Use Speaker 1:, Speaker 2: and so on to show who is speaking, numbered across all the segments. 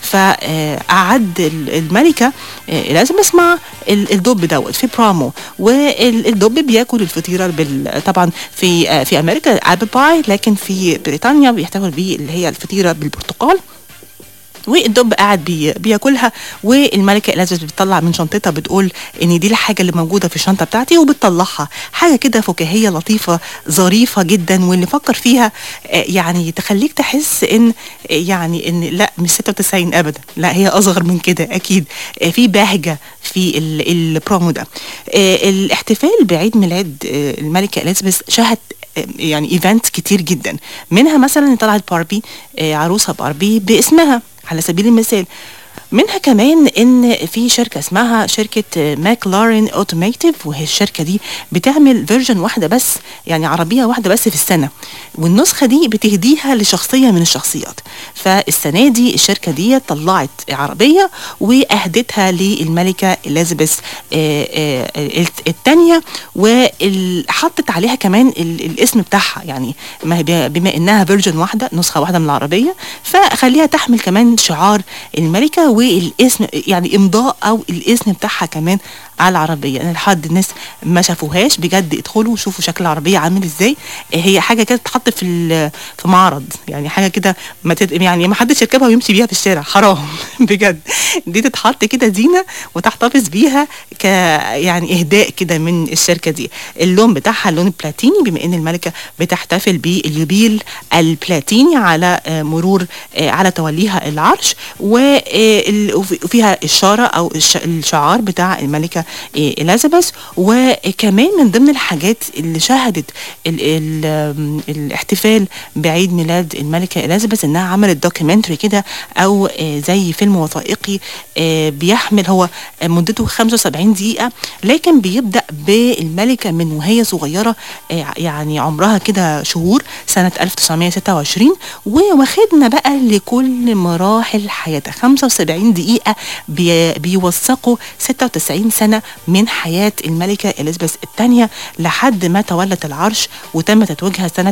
Speaker 1: فأعد الملكة اليزابيث مع الدب دوت في برامو والدب بياكل الفطيره بال... طبعا في في امريكا ابل باي لكن في بريطانيا بيحتفل بيه اللي هي الفطيره بالبرتقال والدب قاعد بي بياكلها والملكه اليزابيث بتطلع من شنطتها بتقول ان دي الحاجه اللي موجوده في الشنطه بتاعتي وبتطلعها حاجه كده فكاهيه لطيفه ظريفه جدا واللي فكر فيها يعني تخليك تحس ان يعني ان لا مش 96 ابدا لا هي اصغر من كده اكيد في بهجه في البرومو ده الاحتفال بعيد ميلاد الملكه اليزابيث شهد يعني ايفنت كتير جدا منها مثلا طلعت باربي عروسه باربي باسمها على سبيل المثال منها كمان ان في شركه اسمها شركه ماكلارين اوتوميتيف وهي الشركه دي بتعمل فيرجن واحده بس يعني عربيه واحده بس في السنه والنسخه دي بتهديها لشخصيه من الشخصيات فالسنه دي الشركه دي طلعت عربيه واهدتها للملكه اليزابيث الثانيه وحطت عليها كمان الاسم بتاعها يعني بما انها فيرجن واحده نسخه واحده من العربيه فخليها تحمل كمان شعار الملكه والاسم يعني امضاء او الاسم بتاعها كمان على العربيه انا لحد الناس ما شافوهاش بجد ادخلوا وشوفوا شكل العربيه عامل ازاي هي حاجه كده تتحط في في معرض يعني حاجه كده ما تد... يعني ما حدش يركبها ويمشي بيها في الشارع حرام بجد دي تتحط كده زينه وتحتفظ بيها ك يعني اهداء كده من الشركه دي اللون بتاعها اللون البلاتيني بما ان الملكه بتحتفل باليوبيل البلاتيني على مرور على توليها العرش وفيها الشاره او الشعار بتاع الملكه اليزابيث وكمان من ضمن الحاجات اللي شهدت ال ال الاحتفال بعيد ميلاد الملكه اليزابيث انها عملت دوكيومنتري كده او زي فيلم وثائقي بيحمل هو مدته 75 دقيقه لكن بيبدا بالملكه من وهي صغيره يعني عمرها كده شهور سنه 1926 وواخدنا بقى لكل مراحل حياتها 75 دقيقه بي بيوثقوا 96 سنه من حياة الملكة إليزابيث الثانية لحد ما تولت العرش وتم تتويجها سنة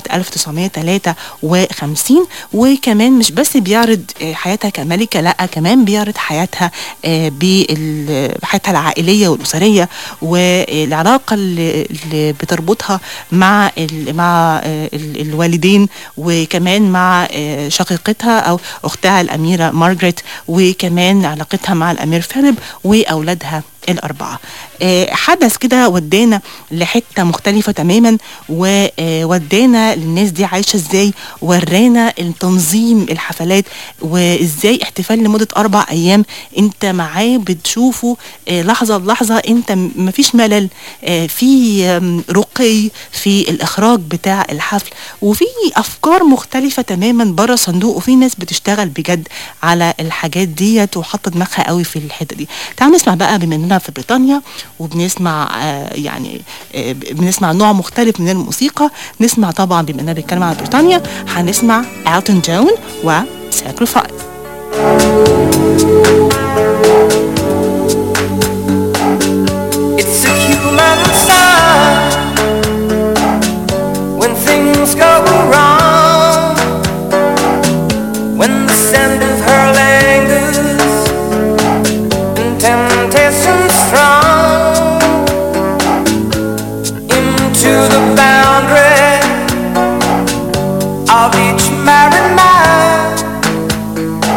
Speaker 1: 1953 وكمان مش بس بيعرض حياتها كملكة لا كمان بيعرض حياتها بحياتها العائلية والأسرية والعلاقة اللي بتربطها مع مع الوالدين وكمان مع شقيقتها أو أختها الأميرة مارغريت وكمان علاقتها مع الأمير فيليب وأولادها الأربعة آه حدث كده ودانا لحتة مختلفة تماما وودانا للناس دي عايشة ازاي ورانا تنظيم الحفلات وازاي احتفال لمدة أربع أيام انت معاه بتشوفه آه لحظة بلحظة انت مفيش ملل آه في رقي في الإخراج بتاع الحفل وفي أفكار مختلفة تماما بره الصندوق وفي ناس بتشتغل بجد على الحاجات ديت وحاطة دماغها قوي في الحتة دي تعالوا نسمع بقى بما اننا في بريطانيا وبنسمع آه يعني آه بنسمع نوع مختلف من الموسيقى نسمع طبعا بما اننا بنتكلم على بريطانيا هنسمع التون جون و Sacrifice
Speaker 2: It's a human sign when things go wrong when the scent of her lingers and temptation strong into the boundary of each married man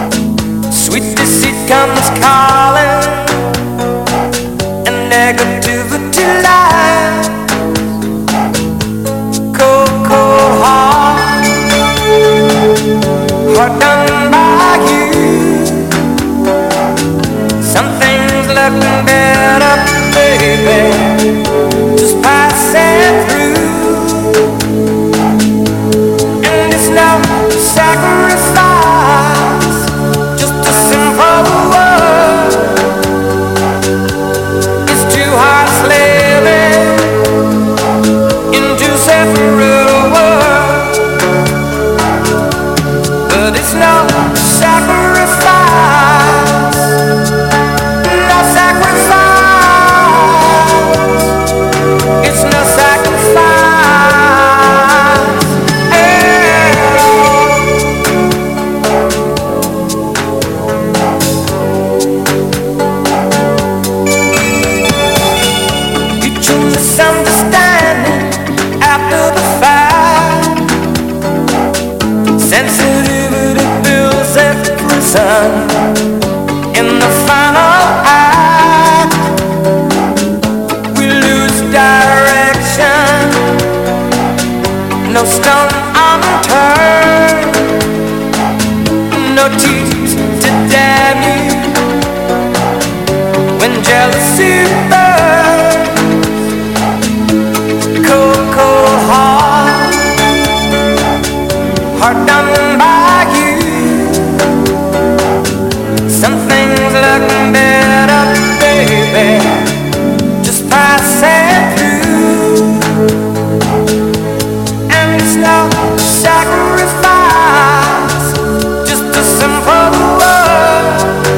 Speaker 2: reason in the final act. We lose direction, no stone unturned, no tears to damn you. When jealousy burns, cold, cold heart, heart done by you. Some things look better, baby, just passing through. And it's no sacrifice, just a simple word.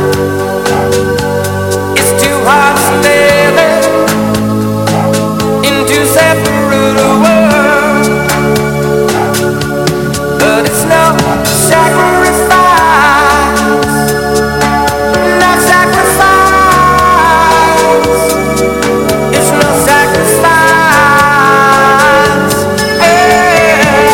Speaker 2: It's two hearts living in two separate worlds, but it's no sacrifice. No sacrifice. It's no sacrifice. Yeah.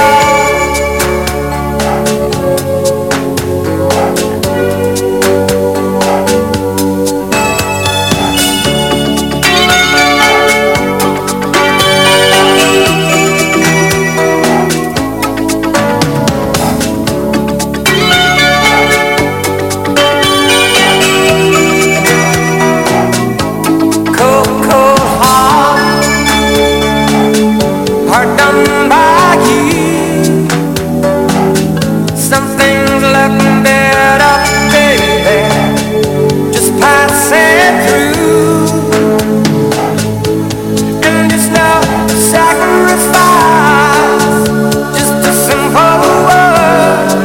Speaker 2: Cold, cold heart, heart done by you. Some things look better, baby, just passing through. And it's no sacrifice, just a simple word.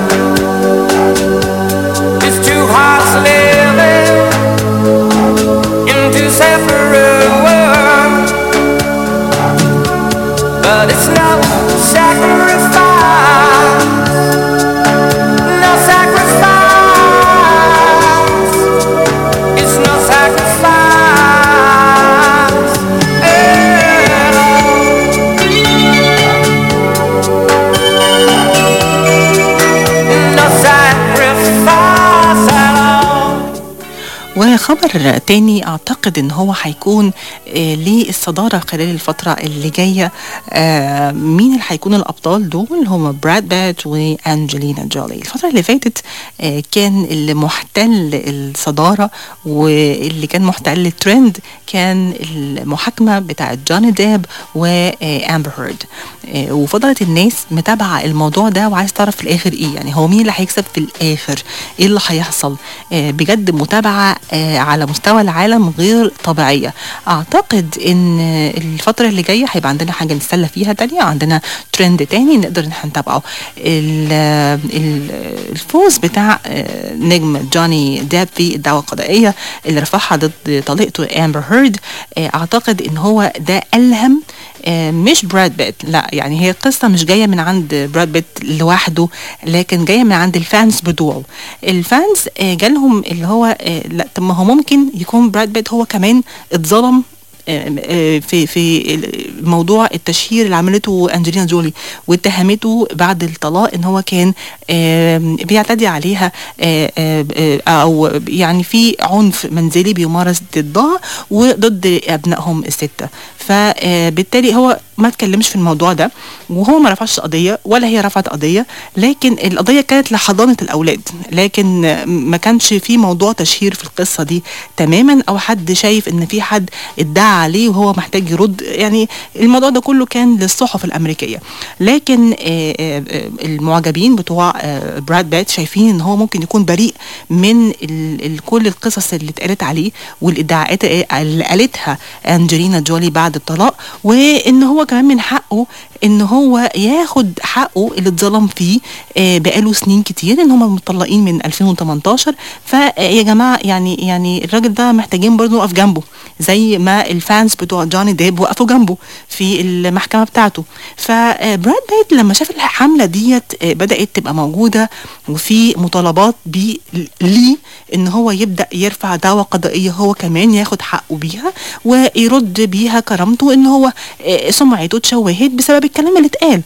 Speaker 2: It's two hearts living into separate worlds. But it's no sacrifice, no sacrifice. It's no sacrifice. Yeah. No sacrifice at all.
Speaker 1: وخبر تاني اعتقد ان هو هيكون آه، للصداره خلال الفتره اللي جايه آه، مين اللي هيكون الابطال دول هم براد بيت وانجلينا جولي الفتره اللي فاتت آه، كان اللي محتل الصداره واللي كان محتل الترند كان المحاكمه بتاعه جوني ديب وامبر هيرد آه، وفضلت الناس متابعه الموضوع ده وعايز تعرف في الاخر ايه يعني هو مين اللي هيكسب في الاخر ايه اللي هيحصل آه، بجد متابعه آه، على مستوى العالم غير طبيعيه اعتقد ان آه، الفتره اللي جايه هيبقى عندنا حاجه نتسلى فيها تانية عندنا ترند تاني نقدر ان احنا نتابعه ال- آه، ال- آه، الفوز بتاع آه، نجم جوني ديب في الدعوه القضائيه اللي رفعها ضد طليقته امبر هيرد آه، اعتقد ان هو ده الهم آه، مش براد بيت لا يعني هي القصة مش جاية من عند براد بيت لوحده لكن جاية من عند الفانز بتوعه الفانز آه، جالهم اللي هو آه، لا طب ما هو ممكن يكون براد بيت هو كمان اتظلم آه، آه، في في موضوع التشهير اللي عملته انجلينا جولي واتهمته بعد الطلاق ان هو كان آه، بيعتدي عليها آه، آه، آه، او يعني في عنف منزلي بيمارس ضدها وضد ابنائهم السته فبالتالي هو ما اتكلمش في الموضوع ده وهو ما رفعش قضيه ولا هي رفعت قضيه لكن القضيه كانت لحضانه الاولاد لكن آه، ما كانش في موضوع تشهير في القصه دي تماما او حد شايف ان في حد ادعى عليه وهو محتاج يرد يعني الموضوع ده كله كان للصحف الامريكيه لكن آه، آه، آه، المعجبين بتوع آه، براد بيت شايفين ان هو ممكن يكون بريء من ال- ال- كل القصص اللي اتقالت عليه والادعاءات اللي قالتها انجلينا جولي بعد الطلاق وان هو كمان من حقه ان هو ياخد حقه اللي اتظلم فيه آه، بقاله سنين كتير ان هم مطلقين من 2018 فيا جماعه يعني يعني الراجل ده محتاجين برضه نقف جنبه زي ما الفانز بتوع جوني ديب وقفوا جنبه في المحكمه بتاعته فبراد بيت لما شاف الحمله ديت آه، بدات تبقى موجوده وفي مطالبات بيه ليه ان هو يبدا يرفع دعوى قضائيه هو كمان ياخد حقه بيها ويرد بيها كرامته ان هو آه، سمعته اتشوهت بسبب الكلام اللي اتقال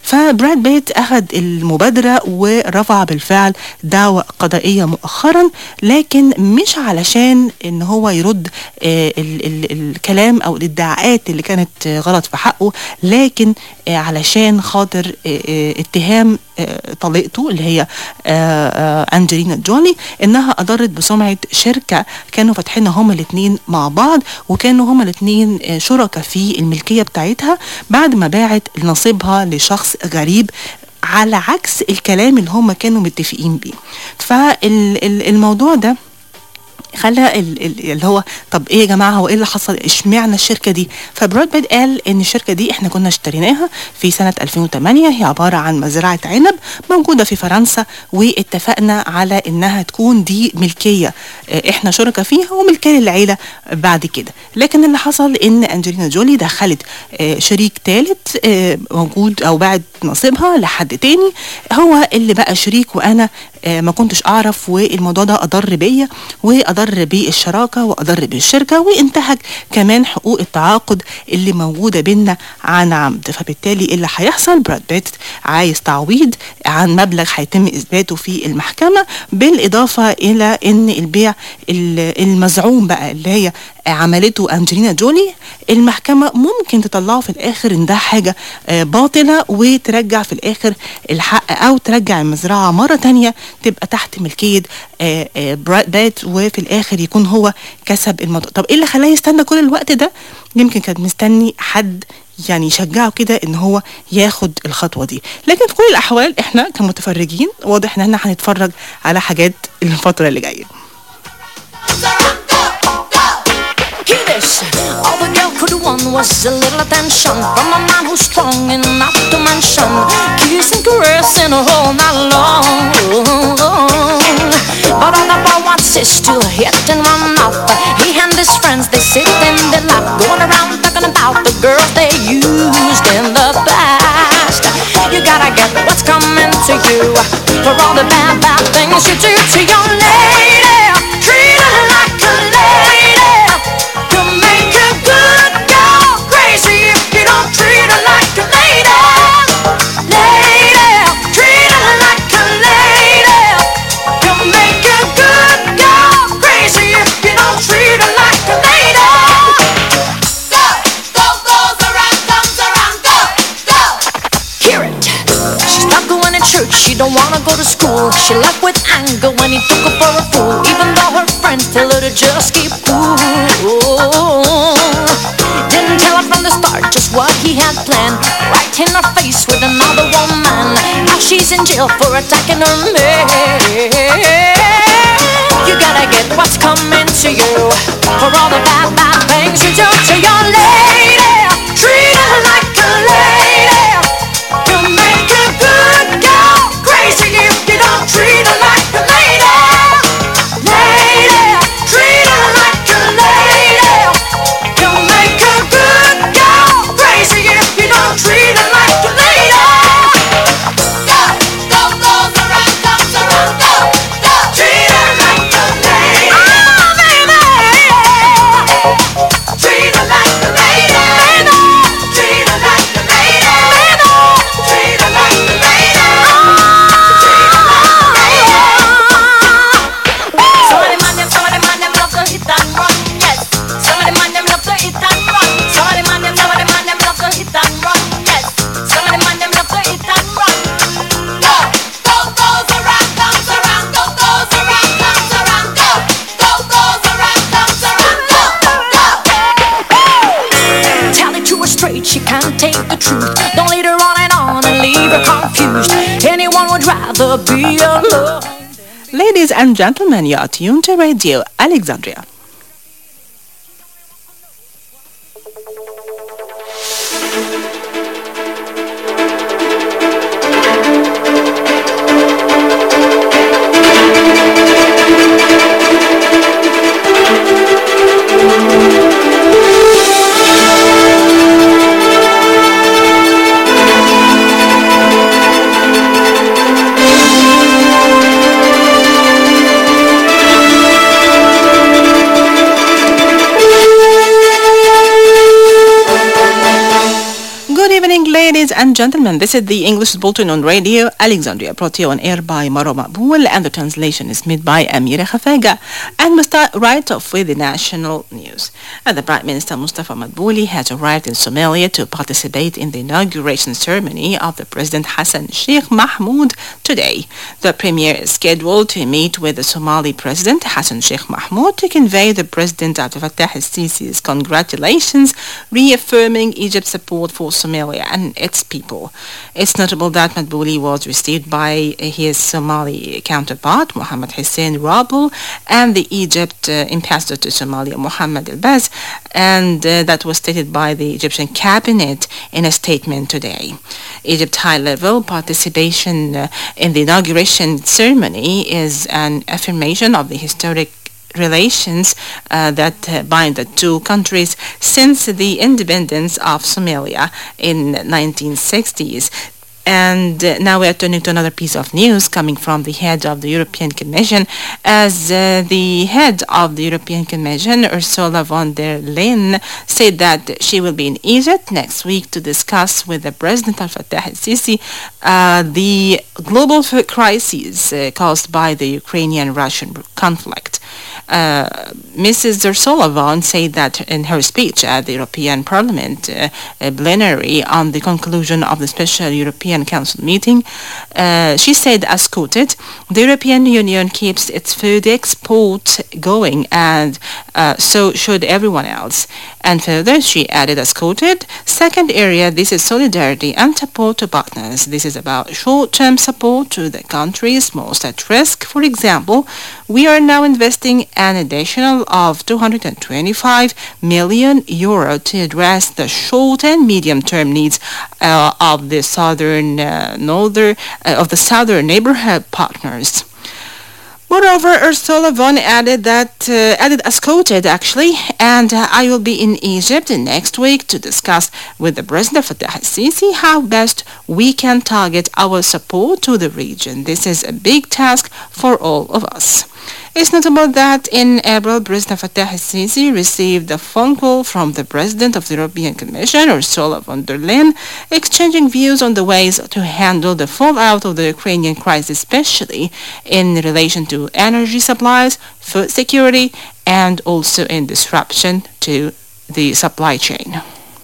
Speaker 1: فبراد بيت أخذ المبادرة ورفع بالفعل دعوة قضائية مؤخرا لكن مش علشان إن هو يرد آه، ال ال الكلام أو الادعاءات اللي كانت آه، غلط في حقه لكن آه، علشان خاطر آه، آه، اتهام آه، طليقته اللي هي آه، آه، أنجلينا جولي إنها أضرت بسمعة شركة كانوا فاتحينها هما الاتنين مع بعض وكانوا هما الاتنين آه، شركاء في الملكية بتاعتها بعد ما باعت نصيبها لشخص غريب على عكس الكلام اللي هم كانوا متفقين بيه فالموضوع ده خلى ال- ال- اللي هو طب ايه يا جماعه هو ايه اللي حصل اشمعنى الشركه دي فبراد بيت قال ان الشركه دي احنا كنا اشتريناها في سنه 2008 هي عباره عن مزرعه عنب موجوده في فرنسا واتفقنا على انها تكون دي ملكيه اه، احنا شركاء فيها وملكيه للعيله بعد كده لكن اللي حصل ان انجلينا جولي دخلت اه، شريك ثالث موجود او باعت نصيبها لحد تاني هو اللي بقى شريك وانا آه، ما كنتش اعرف والموضوع ده اضر بيا واضر بالشراكه واضر بالشركه وانتهك كمان حقوق التعاقد اللي موجوده بينا عن عمد فبالتالي اللي هيحصل براد بيت عايز تعويض عن مبلغ هيتم اثباته في المحكمه بالاضافه الى ان البيع ال- المزعوم بقى اللي هي عملته انجلينا جولي المحكمه ممكن تطلعه في الاخر ان ده حاجه آه، باطله وترجع في الاخر الحق او ترجع المزرعه مره تانية تبقى تحت ملكيه آه، آه، براد بيت وفي الاخر يكون هو كسب الموضوع طب ايه اللي خلاه يستنى كل الوقت ده يمكن كان مستني حد يعني يشجعه كده ان هو ياخد الخطوه دي لكن في كل الاحوال احنا كمتفرجين واضح ان احنا هنتفرج على حاجات الفتره اللي جايه
Speaker 3: Hear this. All the girl could want was a little attention from a man who's strong enough to mention kiss and caress and a whole night long. But all the boy wants is to hit and run off. He and his friends they sit and they laugh, going around talking about the girls they used in the past. You gotta get what's coming to you for all the bad, bad things you do to your lady. Treat her like a lady. You make a good girl crazy if you don't treat her like a lady. Lady, treat her like a lady. You make a good girl crazy if you don't treat her like a lady. Go, go, goes around, comes around, go, go. Hear it. She's not going to church, she don't wanna go to school. She left with anger when he took her for a fool. Even though her friends tell her to just keep cool. Didn't tell her from the start just what he had planned. Right in her face with another woman. Now she's in jail for attacking her man. You gotta get what's coming to you for all the bad, bad things you do to your lady. Treat her like a lady. You make a good girl crazy if you don't treat her like a lady. Lady, treat her like a lady. You make a good girl crazy if you don't treat her like a lady. Go, go, goes around, comes around, go, go. Treat her like a lady. Oh, baby. Treat her like a lady. Treat her like a lady. Treat her like a lady. Treat her like a lady. Some of the man them, some of the man them love to hit and run, yes. Some of the man them love to hit and run. Some of the man them, some of the man them love to hit and run, yes. Some of the man them love to hit and run. Go, go, goes around, comes around, go, goes around, comes around, go, go, goes around, comes around, go, go. Tell it to her straight, she can't take the truth. Don't lead her on and on and leave her confused. Anyone would rather be alone.
Speaker 1: Ladies and gentlemen, you are tuned to Radio Alexandria. and gentlemen, this is the English Bulletin on Radio Alexandria, brought to you on air by Maro Maqbool, and the translation is made by Amira Khafaga. And we start right off with the national news. Uh, the Prime Minister Mustafa Madbouli has arrived in Somalia to participate in the inauguration ceremony of the President Hassan Sheikh Mahmoud today. The Premier is scheduled to meet with the Somali President Hassan Sheikh Mahmoud to convey the President Abdel Fattah al-Sisi's congratulations, reaffirming Egypt's support for Somalia and its people. It's notable that Madbouli was received by his Somali counterpart, Mohammed Hussein Rabul, and the Egypt uh, ambassador to Somalia, Mohammed El-Baz, and uh, that was stated by the Egyptian cabinet in a statement today. Egypt's high-level participation uh, in the inauguration ceremony is an affirmation of the historic relations uh, that uh, bind the two countries since the independence of Somalia in 1960s. And uh, now we are turning to another piece of news coming from the head of the European Commission as uh, the head of the European Commission, Ursula von der Leyen, said that she will be in Egypt next week to discuss with the President al-Fattah al-Sisi uh, the global f- crises uh, caused by the Ukrainian-Russian conflict. Uh, Mrs. Ursula von said that in her speech at the European Parliament uh, uh, plenary on the conclusion of the special European Council meeting, uh, she said, as quoted, the European Union keeps its food export going and uh, so should everyone else. And further, she added, as quoted, second area, this is solidarity and support to partners. This is about short-term support to the countries most at risk. For example, we are now investing an additional of 225 million euro to address the short and medium-term needs uh, of the southern, uh, northern, uh, of the southern neighborhood partners. Moreover, Ursula von added that, uh, added as quoted actually, and uh, I will be in Egypt next week to discuss with the President Fattah al-Sisi how best we can target our support to the region. This is a big task for all of us. It's notable that in April, President Fattah al-Sisi received a phone call from the President of the European Commission, Ursula von der Leyen, exchanging views on the ways to handle the fallout of the Ukrainian crisis, especially in relation to energy supplies, food security, and also in disruption to the supply chain.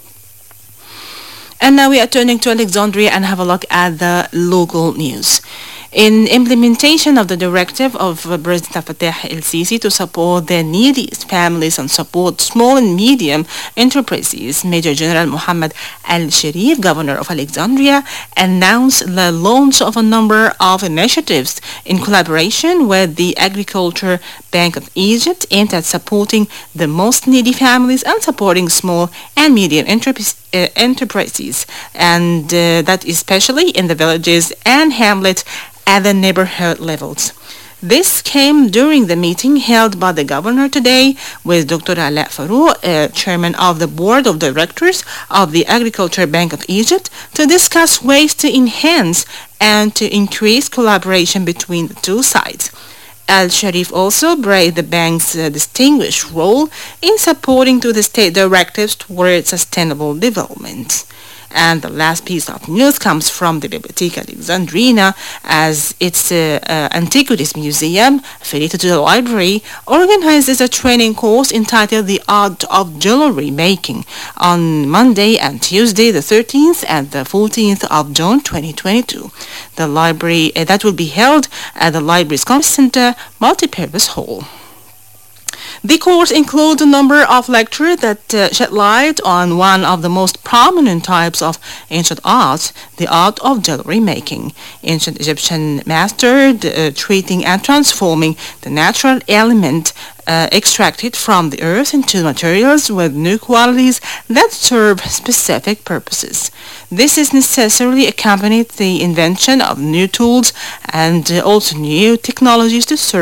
Speaker 1: And now we are turning to Alexandria and have a look at the local news. In implementation of the directive of uh, President Fattah el-Sisi to support the neediest families and support small and medium enterprises, Major General Muhammad al-Sharif, Governor of Alexandria, announced the launch of a number of initiatives in collaboration with the Agriculture Bank of Egypt aimed at supporting the most needy families and supporting small and medium enterprises uh, enterprises and uh, that especially in the villages and hamlets at the neighborhood levels. This came during the meeting held by the governor today with Dr. Ala Farouk, uh, chairman of the board of directors of the Agriculture Bank of Egypt, to discuss ways to enhance and to increase collaboration between the two sides. Al Sharif also praised the bank's uh, distinguished role in supporting to the state directives toward sustainable development. And the last piece of news comes from the Bibliotheca Alexandrina as its uh, uh, Antiquities Museum, affiliated to the library, organizes a training course entitled The Art of Jewelry Making on Monday and Tuesday, the 13th and the 14th of June 2022. The library uh, that will be held at the library's conference center, multipurpose hall. The course includes a number of lectures that uh, shed light on one of the most prominent types of ancient arts, the art of jewelry making. Ancient Egyptian mastered uh, treating and transforming the natural element uh, extracted from the earth into materials with new qualities that serve specific purposes. This is necessarily accompanied the invention of new tools and uh, also new technologies to serve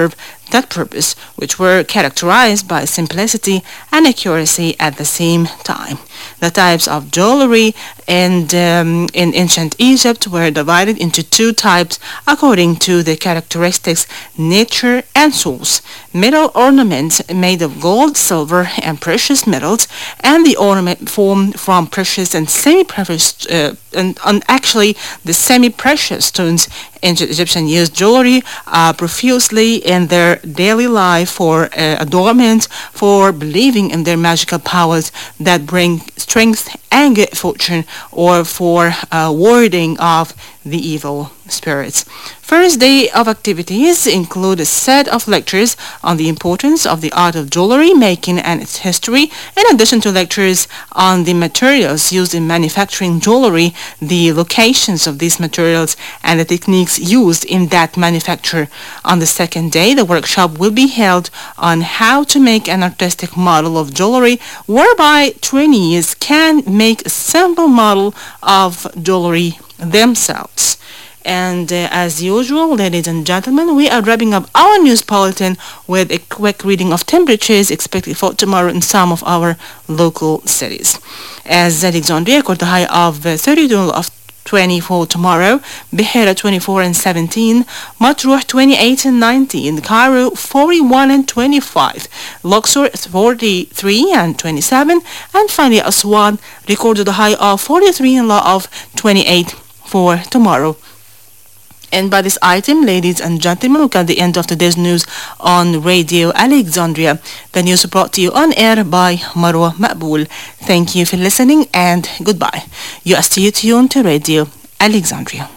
Speaker 1: that purpose, which were characterized by simplicity and accuracy at the same time. The types of jewelry and um, in ancient Egypt were divided into two types according to the characteristics, nature and source. Metal ornaments made of gold, silver, and precious metals, and the ornament formed from precious and semi-precious, uh, and, and actually the semi-precious stones. Ancient Egyptians used jewelry uh, profusely in their daily life for uh, adornment, for believing in their magical powers that bring strength and good fortune, or for uh, warding off the evil spirits. First day of activities include a set of lectures on the importance of the art of jewelry making and its history, in addition to lectures on the materials used in manufacturing jewelry, the locations of these materials, and the techniques used in that manufacture. On the second day, the workshop will be held on how to make an artistic model of jewelry, whereby trainees can make a simple model of jewelry themselves. And uh, as usual, ladies and gentlemen, we are wrapping up our news bulletin with a quick reading of temperatures expected for tomorrow in some of our local cities. As Alexandria got the high of uh, 32 of 24 tomorrow, Beira 24 and 17, Matruh 28 and 19, Cairo 41 and 25, Luxor 43 and 27, and finally Aswan recorded a high of 43 and low of 28 for tomorrow. And by this item, ladies and gentlemen, we got the end of today's news on Radio Alexandria. The news brought to you on air by Marwa Maqbul. Thank you for listening and goodbye. You are still tuned to Radio Alexandria.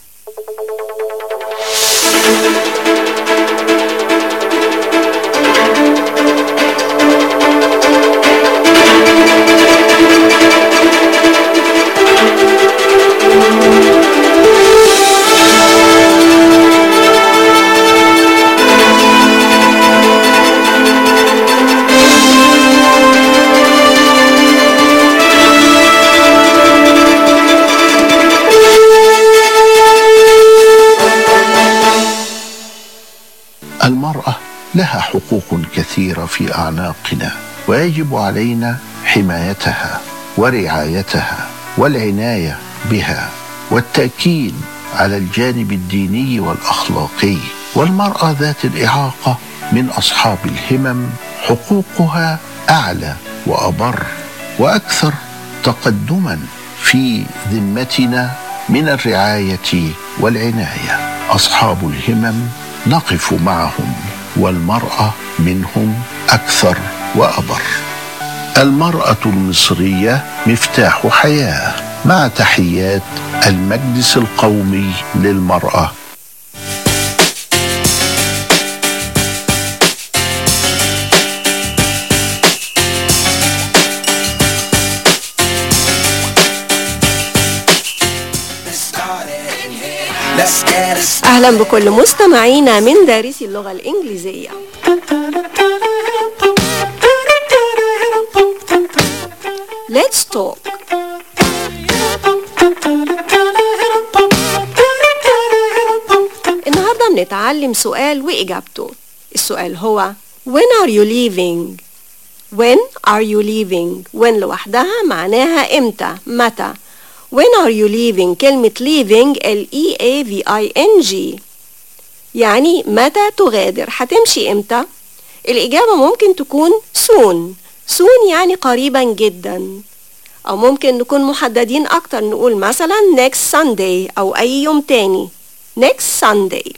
Speaker 4: المرأة لها حقوق كثيرة في أعناقنا ويجب علينا حمايتها ورعايتها والعناية بها والتأكيد على الجانب الديني والأخلاقي والمرأة ذات الإعاقة من أصحاب الهمم حقوقها أعلى وأبر وأكثر تقدما في ذمتنا من الرعاية والعناية أصحاب الهمم نقف معهم والمرأة منهم أكثر وأبر المرأة المصرية مفتاح حياة مع تحيات المجلس القومي للمرأة
Speaker 2: Let's get it
Speaker 5: أهلا بكل مستمعينا من دارسي اللغة الإنجليزية Let's talk النهاردة بنتعلم سؤال وإجابته السؤال هو When are you leaving? When are you leaving? When لوحدها معناها إمتى متى When are you leaving كلمة leaving L E A V I N G يعني متى تغادر هتمشي إمتى الإجابة ممكن تكون soon soon يعني قريبا جدا أو ممكن نكون محددين أكتر نقول مثلا next Sunday أو أي يوم تاني next Sunday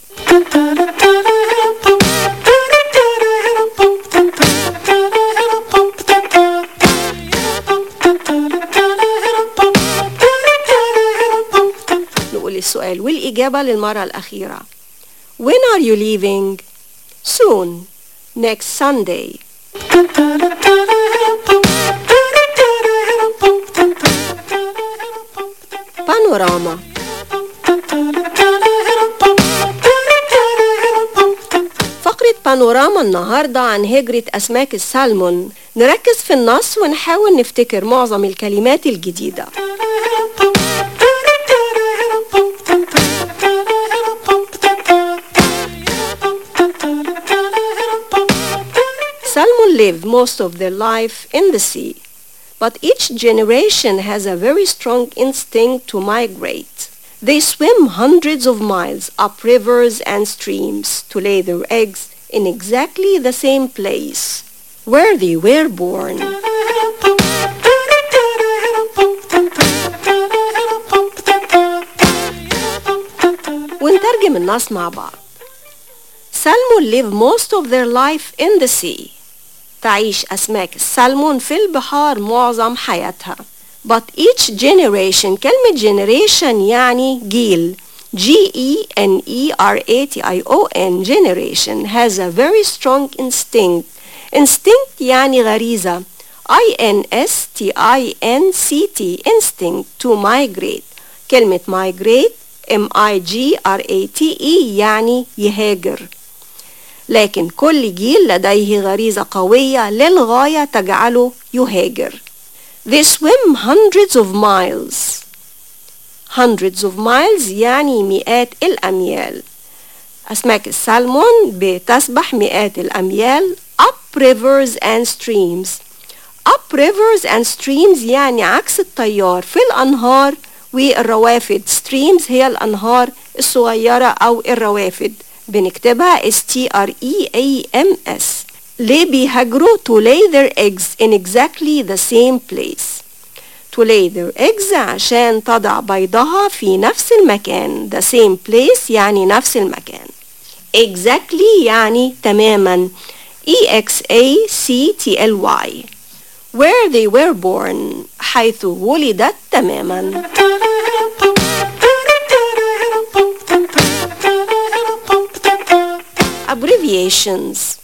Speaker 5: نقول السؤال والإجابة للمرة الأخيرة When are you leaving? Soon. Next Sunday. بانوراما فقرة بانوراما النهاردة عن هجرة أسماك السالمون نركز في النص ونحاول نفتكر معظم الكلمات الجديدة Salmon live most of their life in the sea, but each generation has a very strong instinct to migrate. They swim hundreds of miles up rivers and streams to lay their eggs in exactly the same place where they were born. ونترجم النص مع بعض. Salmon live most of their life in the sea. تعيش أسماك السلمون في البحار معظم حياتها. But each generation كلمة generation يعني جيل G E N E R A T I O N generation has a very strong instinct instinct يعني غريزة I N S T I N C T instinct to migrate كلمة migrate M I G R A T E يعني يهاجر لكن كل جيل لديه غريزة قوية للغاية تجعله يهاجر They swim hundreds of miles hundreds of miles يعني مئات الأميال أسماك السلمون بتسبح مئات الأميال up rivers and streams up rivers and streams يعني عكس التيار في الأنهار والروافد streams هي الأنهار الصغيرة أو الروافد بنكتبها S T R E A M S ليه بيهاجروا to lay their eggs in exactly the same place to lay their eggs عشان تضع بيضها في نفس المكان the same place يعني نفس المكان exactly يعني تماما E X A C T L Y where they were born حيث ولدت تماما abbreviations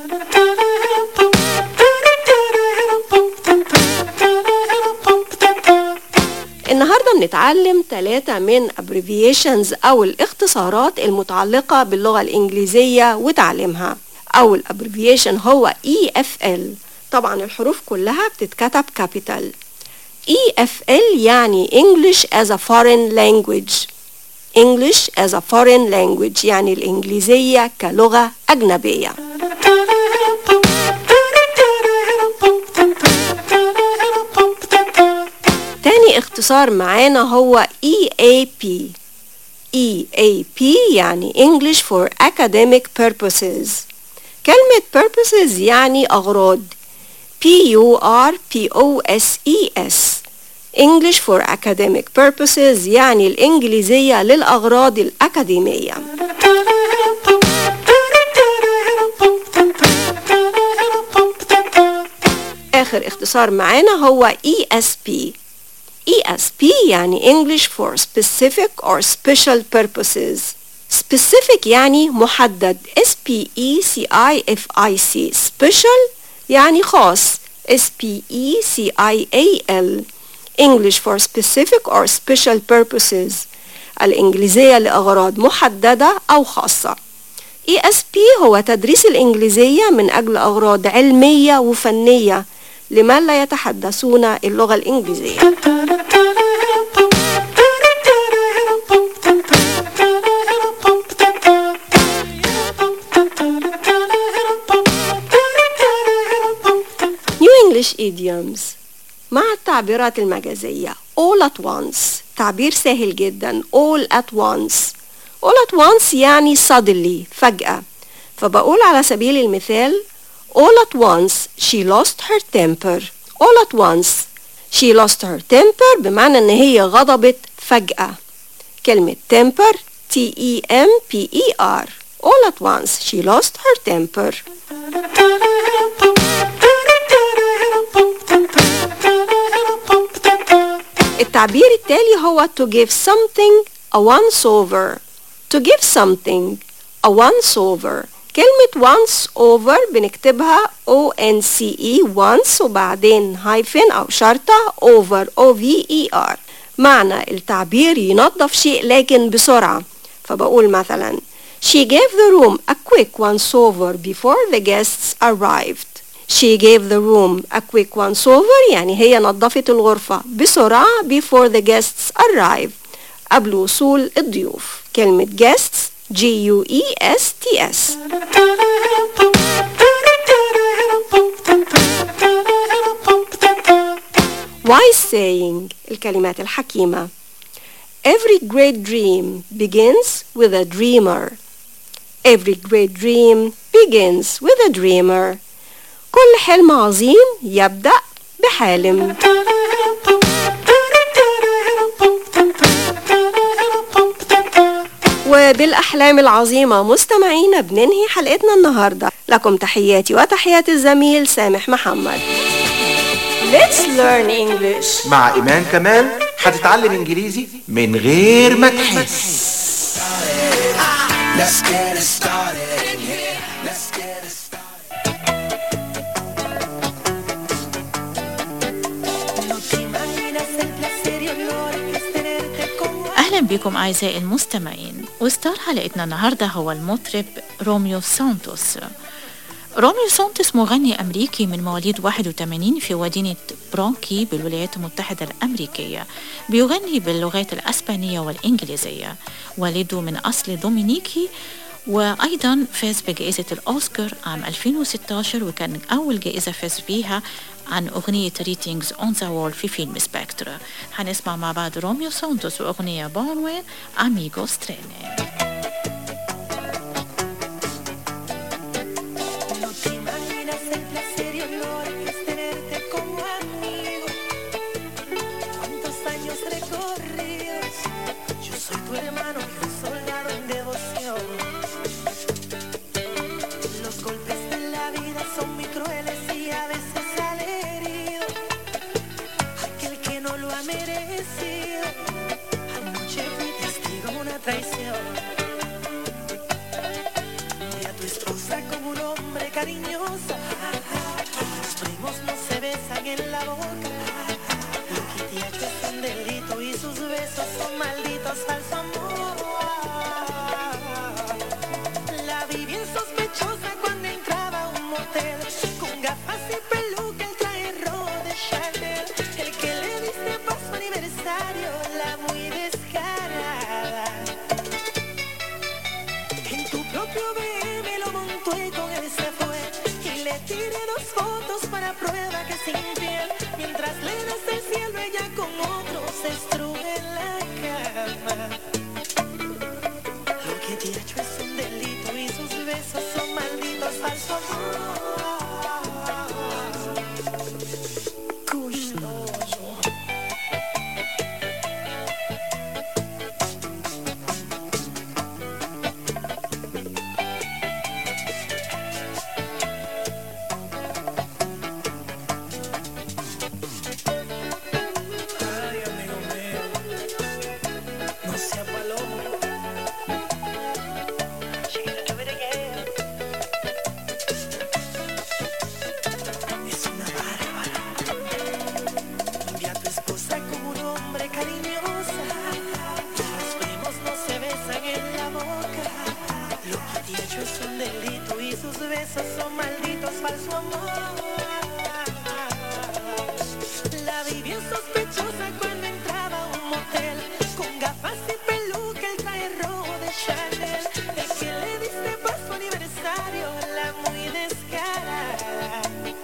Speaker 5: النهاردة بنتعلم ثلاثة من abbreviations أو الاختصارات المتعلقة باللغة الإنجليزية وتعليمها أول abbreviation هو EFL طبعا الحروف كلها بتتكتب capital EFL يعني English as a foreign language English as a foreign language يعني الإنجليزية كلغة أجنبية تاني اختصار معانا هو EAP EAP يعني English for Academic Purposes كلمة purposes يعني أغراض P U R P O S E S English for Academic Purposes يعني الإنجليزية للأغراض الأكاديمية آخر اختصار معانا هو ESP ESP يعني English for Specific or Special Purposes Specific يعني محدد S P E C I F I C Special يعني خاص S P E C I A L English for specific or special purposes الإنجليزية لأغراض محددة أو خاصة ESP هو تدريس الإنجليزية من أجل أغراض علمية وفنية لمن لا يتحدثون اللغة الإنجليزية New English idioms مع التعبيرات المجازية all at once تعبير سهل جدا all at once all at once يعني suddenly فجأة فبقول على سبيل المثال all at once she lost her temper all at once she lost her temper بمعنى ان هي غضبت فجأة كلمة temper T E M P E R all at once she lost her temper التعبير التالي هو to give something a once over to give something a once over كلمة once over بنكتبها O N C E once وبعدين هايفن أو شرطة over O V E R معنى التعبير ينظف شيء لكن بسرعة فبقول مثلا She gave the room a quick once over before the guests arrived She gave the room a quick once over يعني هي نظفت الغرفة بسرعة before the guests arrive قبل وصول الضيوف كلمة guests G U E S T S wise saying الكلمات الحكيمة Every great dream begins with a dreamer Every great dream begins with a dreamer كل حلم عظيم يبدأ بحالم وبالأحلام العظيمة مستمعينا بننهي حلقتنا النهاردة لكم تحياتي وتحيات الزميل سامح محمد Let's learn English
Speaker 6: مع إيمان كمال هتتعلم إنجليزي من غير ما تحس
Speaker 2: Let's get it started in here. Let's get it started.
Speaker 7: أهلا بكم أعزائي المستمعين وستار حلقتنا النهاردة هو المطرب روميو سانتوس روميو سانتوس مغني أمريكي من مواليد 81 في مدينة برونكي بالولايات المتحدة الأمريكية بيغني باللغات الأسبانية والإنجليزية والده من أصل دومينيكي وأيضا فاز بجائزة الأوسكار عام 2016 وكان أول جائزة فاز بيها عن أغنية ريتينجز أون ذا وول في فيلم سبكترا هنسمع مع بعض روميو سانتوس وأغنية بعنوان أميغو ستريني
Speaker 8: No te imaginas el placer y honor que es tenerte como amigo. Cuántos años recorridos. Yo soy tu hermano y un soldado en devoción. Los golpes de la vida son muy crueles y a veces sale herido. Aquel que no lo ha merecido. Anoche fui testigo de una traición. Vi a tu esposa como un hombre cariñoso. Los primos no se besan en la boca. Lo que te ha hecho es un delito y sus besos son malditos falso amor. La vi bien sospechosa cuando entraba a un motel. Con gafas y peluca, el traje rojo de Chanel. El que le diste para su aniversario, la muy descarada. En tu propio BM lo montó y con él se fue Y le tiré dos fotos para prueba que sin piel Mientras le das el cielo ella con otro se estruja en la cama Lo que te ha hecho es un delito y sus besos son malditos falso amor Gustoso. Ay, amigo mío, no sea palomo. Es una bárbara. Vi a tu esposa como un hombre cariñosa. Los primos no se besan en la boca. Lo que te ha hecho es un delito y sus besos son malditos falso amor. La vi bien sospechosa cuando entraba a un motel Con gafas y peluca, el traje rojo de Chanel El que le diste para su aniversario, la muy descarada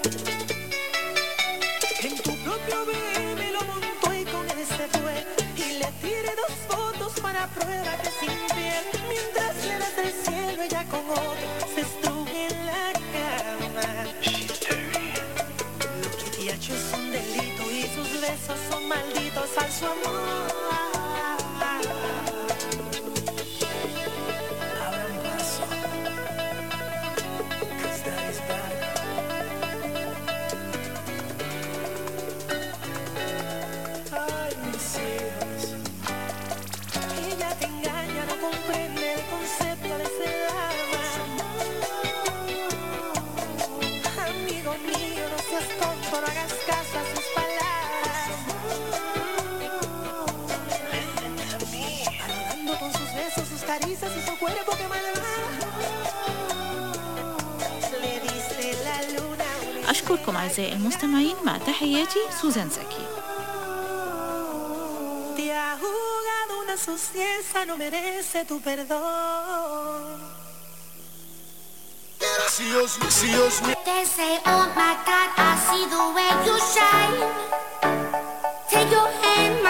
Speaker 8: En tu propio BM lo montó y con él se fue Y le tiré dos fotos para prueba que sin piel Mientras le das el cielo, ella con otro se estruja en la cama lo que te ha hecho es un delito y sus besos son malditos al su amor. Abran paso. 'cause daddy's back. Ay, mis hijos. Ella te engaña, no comprende el concepto de ese drama. Amigo mío, no seas tonto, no hagas caso a sus palabras. Aludando con sus besos, sus caricias y su cuerpo que malvada. Le diste la luna una
Speaker 7: أشكركم أعزائي المستمعين مع تحياتي سوزان زكي
Speaker 8: Te ha jugado una suciedad, no merece tu perdón.
Speaker 9: They say, oh my God, I see the way you shine.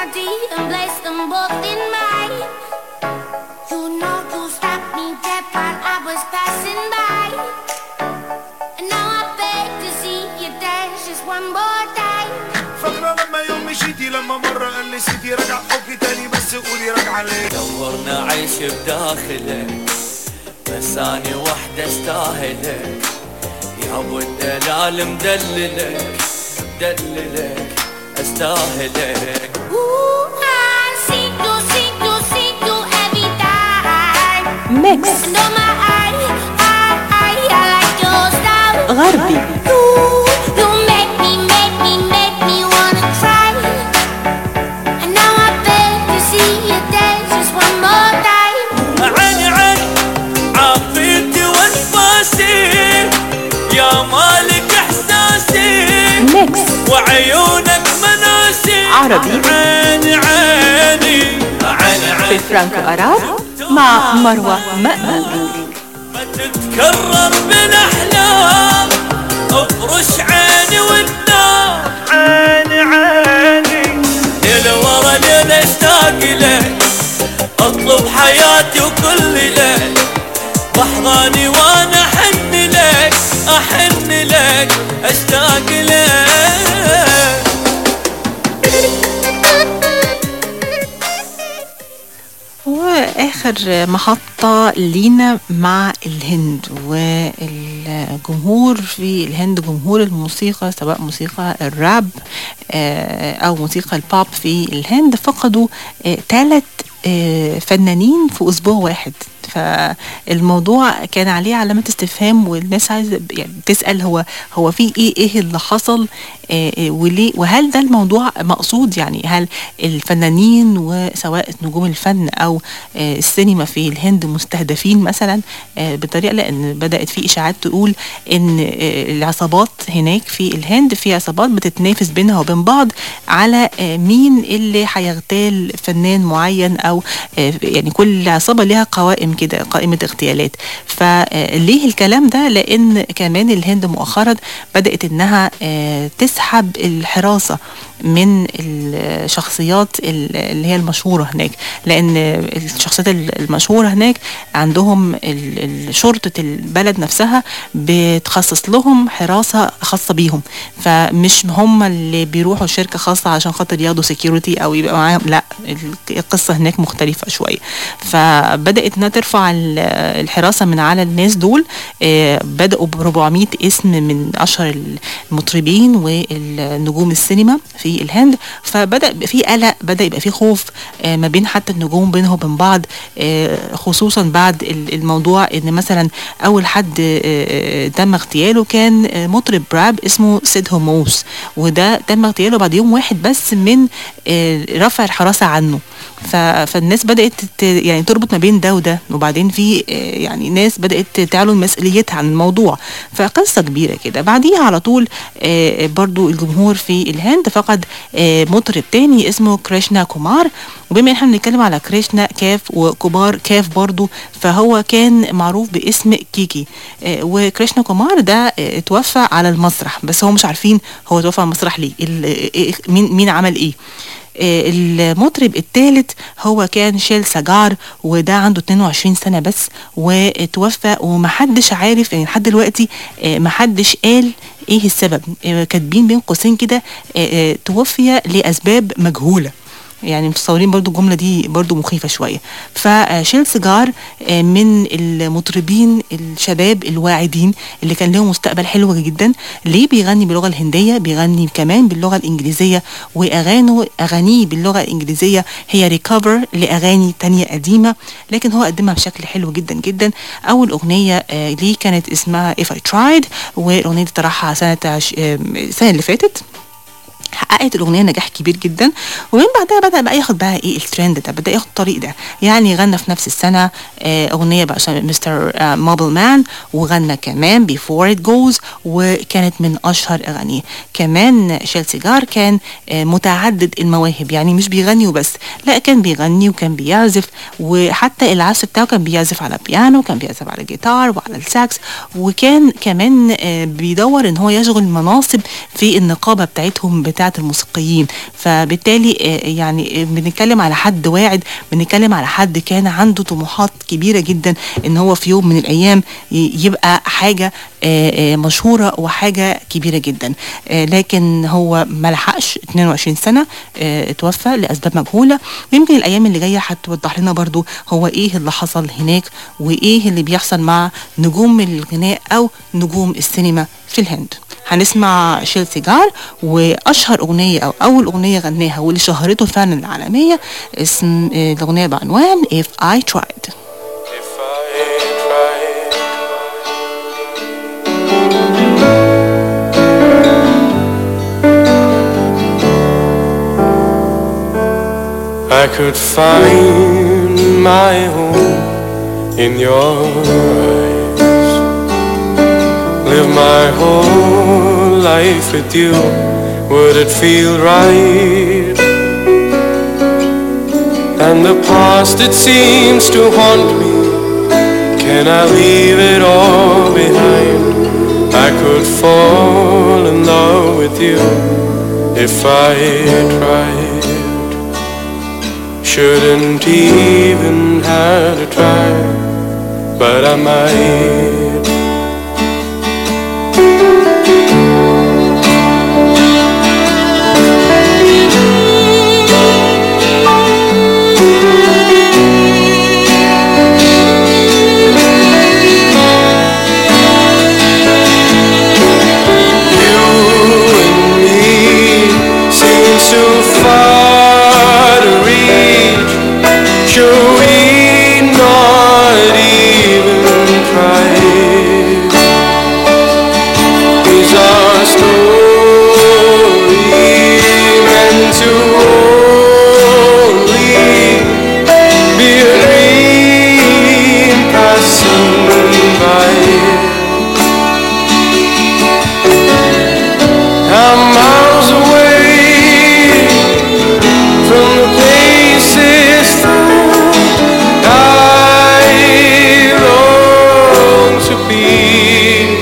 Speaker 3: body and place them both in mine. You know you stopped me dead while I was passing by. And now I beg to see you dance just one more time.
Speaker 8: فاكرة لما يوم مشيتي لما مرة قال لي سيدي رجع حبي تاني بس قولي راجعة ليه
Speaker 9: دورنا عيش بداخلك بس اني وحدة استاهلك يا ابو الدلال مدللك مدللك استاهلك
Speaker 3: Ooh, I see you, see you, see you every time.
Speaker 1: Mix.
Speaker 3: And oh my, I, I, I, I like your style.
Speaker 1: غربي
Speaker 3: You, you make me, make me, make me wanna try. And now I beg to see you dance just one more time.
Speaker 9: عيني عين عافيتي وانفاسي يا مالك احساسي
Speaker 1: ميكس
Speaker 9: وعيونك مناسي
Speaker 1: عربي.
Speaker 9: عيني عيني عيني
Speaker 1: في
Speaker 9: عيني
Speaker 1: فرانكو أراب مع مروة مأمون
Speaker 9: ما تتكرر بالاحلام افرش عيني وتنام عيني عيني ليل ورا ليل اشتاق لك اطلب حياتي وكل ليل بحضاني وانا احن لك احن لك اشتاق لك
Speaker 1: واخر محطة لينا مع الهند والجمهور في الهند جمهور الموسيقى سواء موسيقى الراب آه، او موسيقى البوب في الهند فقدوا ثلاث فنانين في اسبوع واحد فالموضوع كان عليه علامة استفهام والناس عايزة يعني تسأل هو هو في ايه ايه اللي حصل آه، آه، وليه وهل ده الموضوع مقصود يعني هل الفنانين وسواء نجوم الفن او آه، السينما في الهند مستهدفين مثلا آه، بطريقه لان بدات في اشاعات تقول ان آه، العصابات هناك في الهند في عصابات بتتنافس بينها وبين بعض على آه، مين اللي هيغتال فنان معين او آه، يعني كل عصابه لها قوائم كده قائمه اغتيالات فليه الكلام ده لان كمان الهند مؤخرا بدات انها آه، تسحب الحراسه من الشخصيات ال- اللي هي المشهوره هناك لان الشخصيات ال- المشهوره هناك عندهم ال- ال- شرطه البلد نفسها بتخصص لهم حراسه خاصه بيهم فمش هم اللي بيروحوا شركه خاصه عشان خاطر ياخدوا سكيورتي او يبقى معاهم لا ال- القصه هناك مختلفه شويه فبدات انها ترفع ال- الحراسه من على الناس دول آه، بداوا ب 400 اسم من اشهر المطربين والنجوم السينما في الهند فبدا يبقى في قلق بدا يبقى في خوف آه، ما بين حتى النجوم بينهم وبين بعض آه، خصوصا بعد ال- الموضوع ان مثلا اول حد آه، آه، تم اغتياله كان آه، مطرب راب اسمه سيد هوموس وده تم اغتياله بعد يوم واحد بس من آه، رفع الحراسه عنه ف- فالناس بدات ت- يعني تربط ما بين ده وده وبعدين في آه، يعني ناس بدات تعلن مسؤوليتها عن الموضوع فقصه كبيره كده بعديها على طول آه، برضو الجمهور في الهند فقد آه، مطرب تاني اسمه كريشنا كومار وبما ان احنا بنتكلم على كريشنا كاف وكومار كاف برضو فهو كان معروف باسم كيكي آه، وكريشنا كومار ده آه، اتوفى على المسرح بس هو مش عارفين هو توفى على المسرح ليه ال- إيه- مين مين عمل ايه آه، المطرب الثالث هو كان شيل ساجار وده عنده 22 سنة بس وتوفى ومحدش عارف يعني لحد دلوقتي آه، محدش قال ايه السبب آه، كاتبين بين قوسين كده آه، آه، توفي لأسباب مجهولة يعني متصورين برضو الجملة دي برضو مخيفة شوية فشيل سيجار آه، من المطربين الشباب الواعدين اللي كان لهم مستقبل حلو جدا ليه بيغني باللغة الهندية بيغني كمان باللغة الإنجليزية وأغانه أغانيه باللغة الإنجليزية هي ريكفر لأغاني تانية قديمة لكن هو قدمها بشكل حلو جدا جدا أول أغنية آه، ليه كانت اسمها If I Tried والأغنية دي طرحها سنة عش- آه، السنة اللي فاتت حققت الاغنيه نجاح كبير جدا ومن بعدها بدا بقى ياخد بقى ايه الترند ده بدا ياخد الطريق ده يعني غنى في نفس السنه آه، اغنيه بقى عشان مستر مابل مان وغنى كمان بيفور ات جوز وكانت من اشهر اغانيه كمان شيل سيجار كان آه، متعدد المواهب يعني مش بيغني وبس لا كان بيغني وكان بيعزف وحتى العزف بتاعه كان بيعزف على بيانو كان بيعزف على جيتار وعلى الساكس وكان كمان آه، بيدور ان هو يشغل مناصب في النقابه بتاعتهم بتاعه الموسيقيين فبالتالي آه، يعني آه، بنتكلم على حد واعد بنتكلم على حد كان عنده طموحات كبيره جدا ان هو في يوم من الايام ي- يبقى حاجه آه، آه، مشهوره وحاجه كبيره جدا آه، لكن هو ما لحقش 22 سنه آه، اتوفى لاسباب مجهوله ويمكن الايام اللي جايه هتوضح لنا برضو هو ايه اللي حصل هناك وايه اللي بيحصل مع نجوم الغناء او نجوم السينما في الهند هنسمع شيل سيجار واشهر اغنيه او اول اغنيه غناها واللي شهرته فعلا العالميه اسم آه، الاغنيه بعنوان If I Tried
Speaker 10: I could find my home in your eyes. Live my whole life with you, would it feel right? And the past it seems to haunt me, can I leave it all behind? I could fall in love with you if I tried. Shouldn't even have to try, but I might. seems too far to reach. Should we not even try? Is our story meant to only be a dream passing by? I'm miles away from the places that I long to be.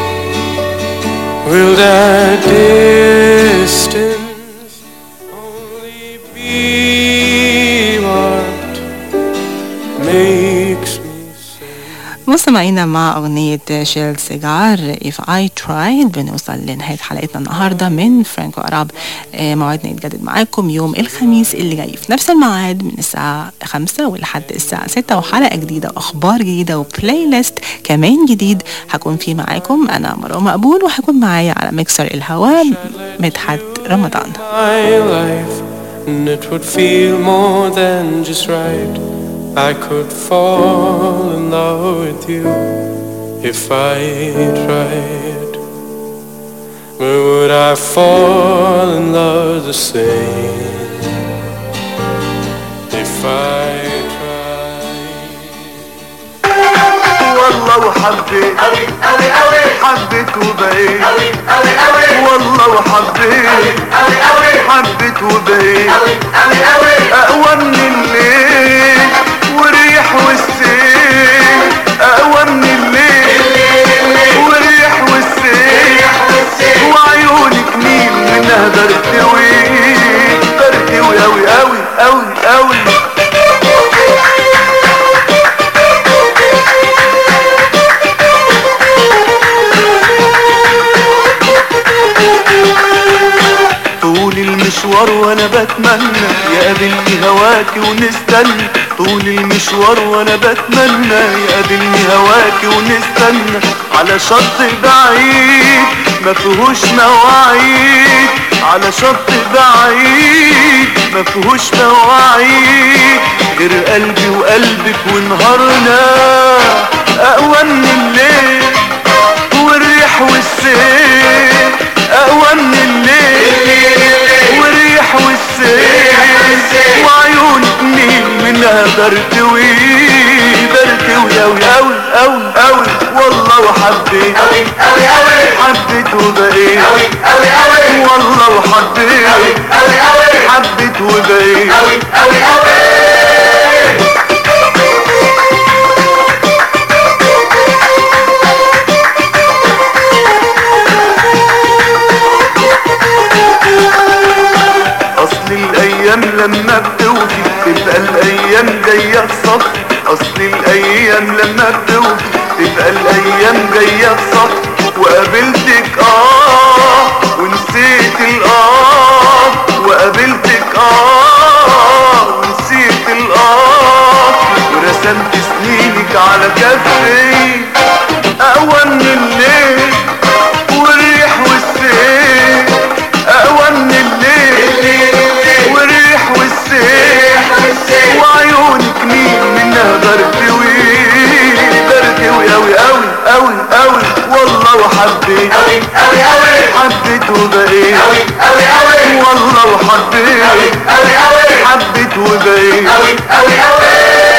Speaker 10: Will that distance only be what makes me
Speaker 1: مستمعينا مع أغنية شيل سيجار If I Tried بنوصل لنهاية حلقتنا النهاردة من فرانكو أراب آه، موعدنا يتجدد معاكم يوم الخميس اللي جاي في نفس الميعاد من الساعة خمسة ولحد الساعة ستة وحلقة جديدة وأخبار جديدة وبلاي ليست كمان جديد هكون فيه معاكم أنا مروة مقبول وهكون معايا على ميكسر الهواء مدحت رمضان
Speaker 10: my life, and it would feel more than just right. I could fall in love with you if I tried. But would I fall in love the same if I
Speaker 11: والله وحبيت أوي أوي أوي حبيت وبقيت أوي أوي أوي والله وحبيت أوي أوي حبيت وبقيت أوي أوي أوي أقوى من الليل وريح والسيل أقوى من الليل وريح والسيل وعيونك مين منها برتوي برتوي أوي أوي أوي أوي طول المشوار وانا بتمنى يقابلني هواكي ونستنى طول المشوار وانا بتمنى يقابلني هواكي ونستنى على شط بعيد ما فيهوش مواعيد على شط بعيد ما فيهوش مواعيد غير قلبي وقلبك ونهارنا اقوى من الليل والريح والسيل اقوى من الليل والريح والسيل وعيونك مين منها برتوي برتوي اوي اوي اوي اوي والله وحبيت اوي اوي اوي حبيت وبقيت اوي اوي اوي والله وحبيت اوي اوي اوي حبيت وبقيت اوي اوي اوي عليا الصف وقابلتك اه ونسيت الاه وقابلتك اه ونسيت الاه ورسمت سنينك على كفي اقوى من الليل والريح والسيل اقوى من الليل والريح والسيل وعيونك مين منها بردوي بردوي اوي اوي اوي اوي والله وحبيت اوي اوي اوي حبيت وبقيت اوي اوي اوي والله وحبيت اوي اوي اوي حبيت وبقيت اوي اوي اوي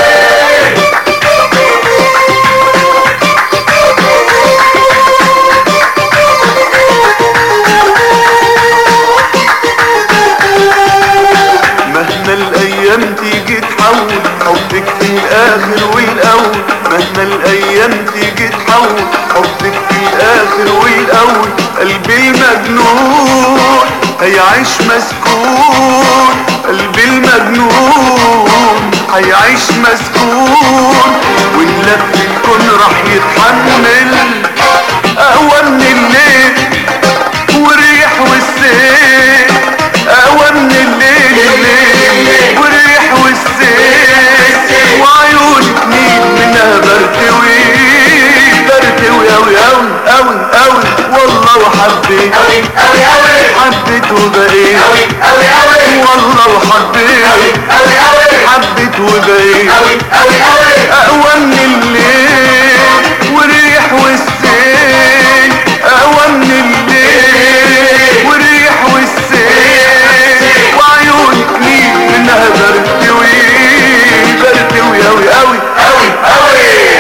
Speaker 11: مهما الايام تيجي تحول حبك في الاخر والاول مهما الايام تيجي تحول حبك في الاخر والاول قلبي المجنون هيعيش مسكون قلبي المجنون هيعيش مسكون ونلف الكون راح يتحمل اقوى من الليل والريح والسيل اقوى من الليل الليل والريح والسيل وعيونك مين منها بردوي بردوي اوي اوي اوي اوي والله وحبيت اوي اوي اوي حبيت وبقيت اوي اوي اوي والله وحبيت اوي اوي اوي حبيت وبقيت اوي اوي اوي اقوى من الليل والريح والسيل اقوى من الليل والريح والسيل وعيونك مين منها بردوي بردوي اوي اوي اوي اوي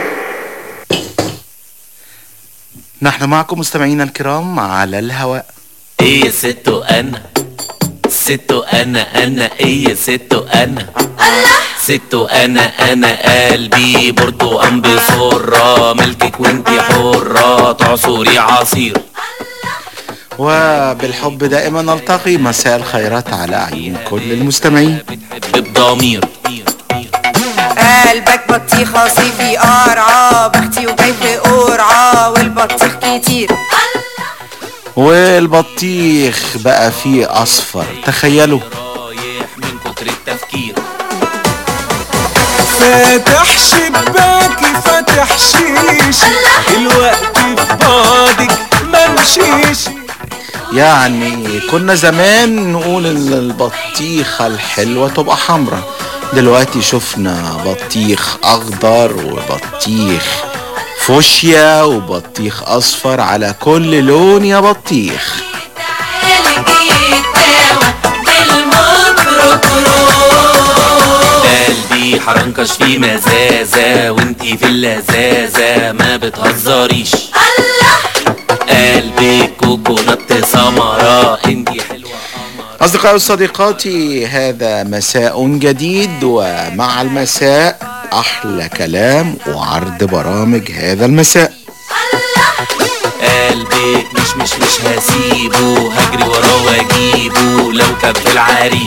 Speaker 12: نحن معكم مستمعينا الكرام على الهواء
Speaker 9: ايه يا ستو انا ستو انا انا ايه يا ستو انا ستو انا انا قلبي برتقان بسرة ملكك وانتي حرة تعصري عصير
Speaker 12: وبالحب دائما نلتقي مساء الخيرات على أعين كل المستمعين
Speaker 9: بضمير
Speaker 13: قلبك بطيخة صيفي قرعة بختي وجاي في قرعة والبطيخ كتير
Speaker 12: والبطيخ بقى فيه أصفر تخيلوا
Speaker 9: من كتر التفكير
Speaker 14: فاتح شباكي فاتح شيش الوقت في بعدك ممشيش
Speaker 12: يعني كنا زمان نقول ان البطيخة الحلوة تبقى حمرا دلوقتي شفنا بطيخ اخضر وبطيخ فوشيا وبطيخ اصفر على كل لون يا بطيخ
Speaker 9: قلبي حرنكش في مزازة وانتي في اللذاذة ما بتهزريش قلبي كوكونات سمرة انتي حلوة
Speaker 12: أصدقائي وصديقاتي هذا مساء جديد ومع المساء أحلى كلام وعرض برامج هذا المساء
Speaker 9: قلبك مش مش مش هسيبه هجري وراه واجيبه لو كان في العريش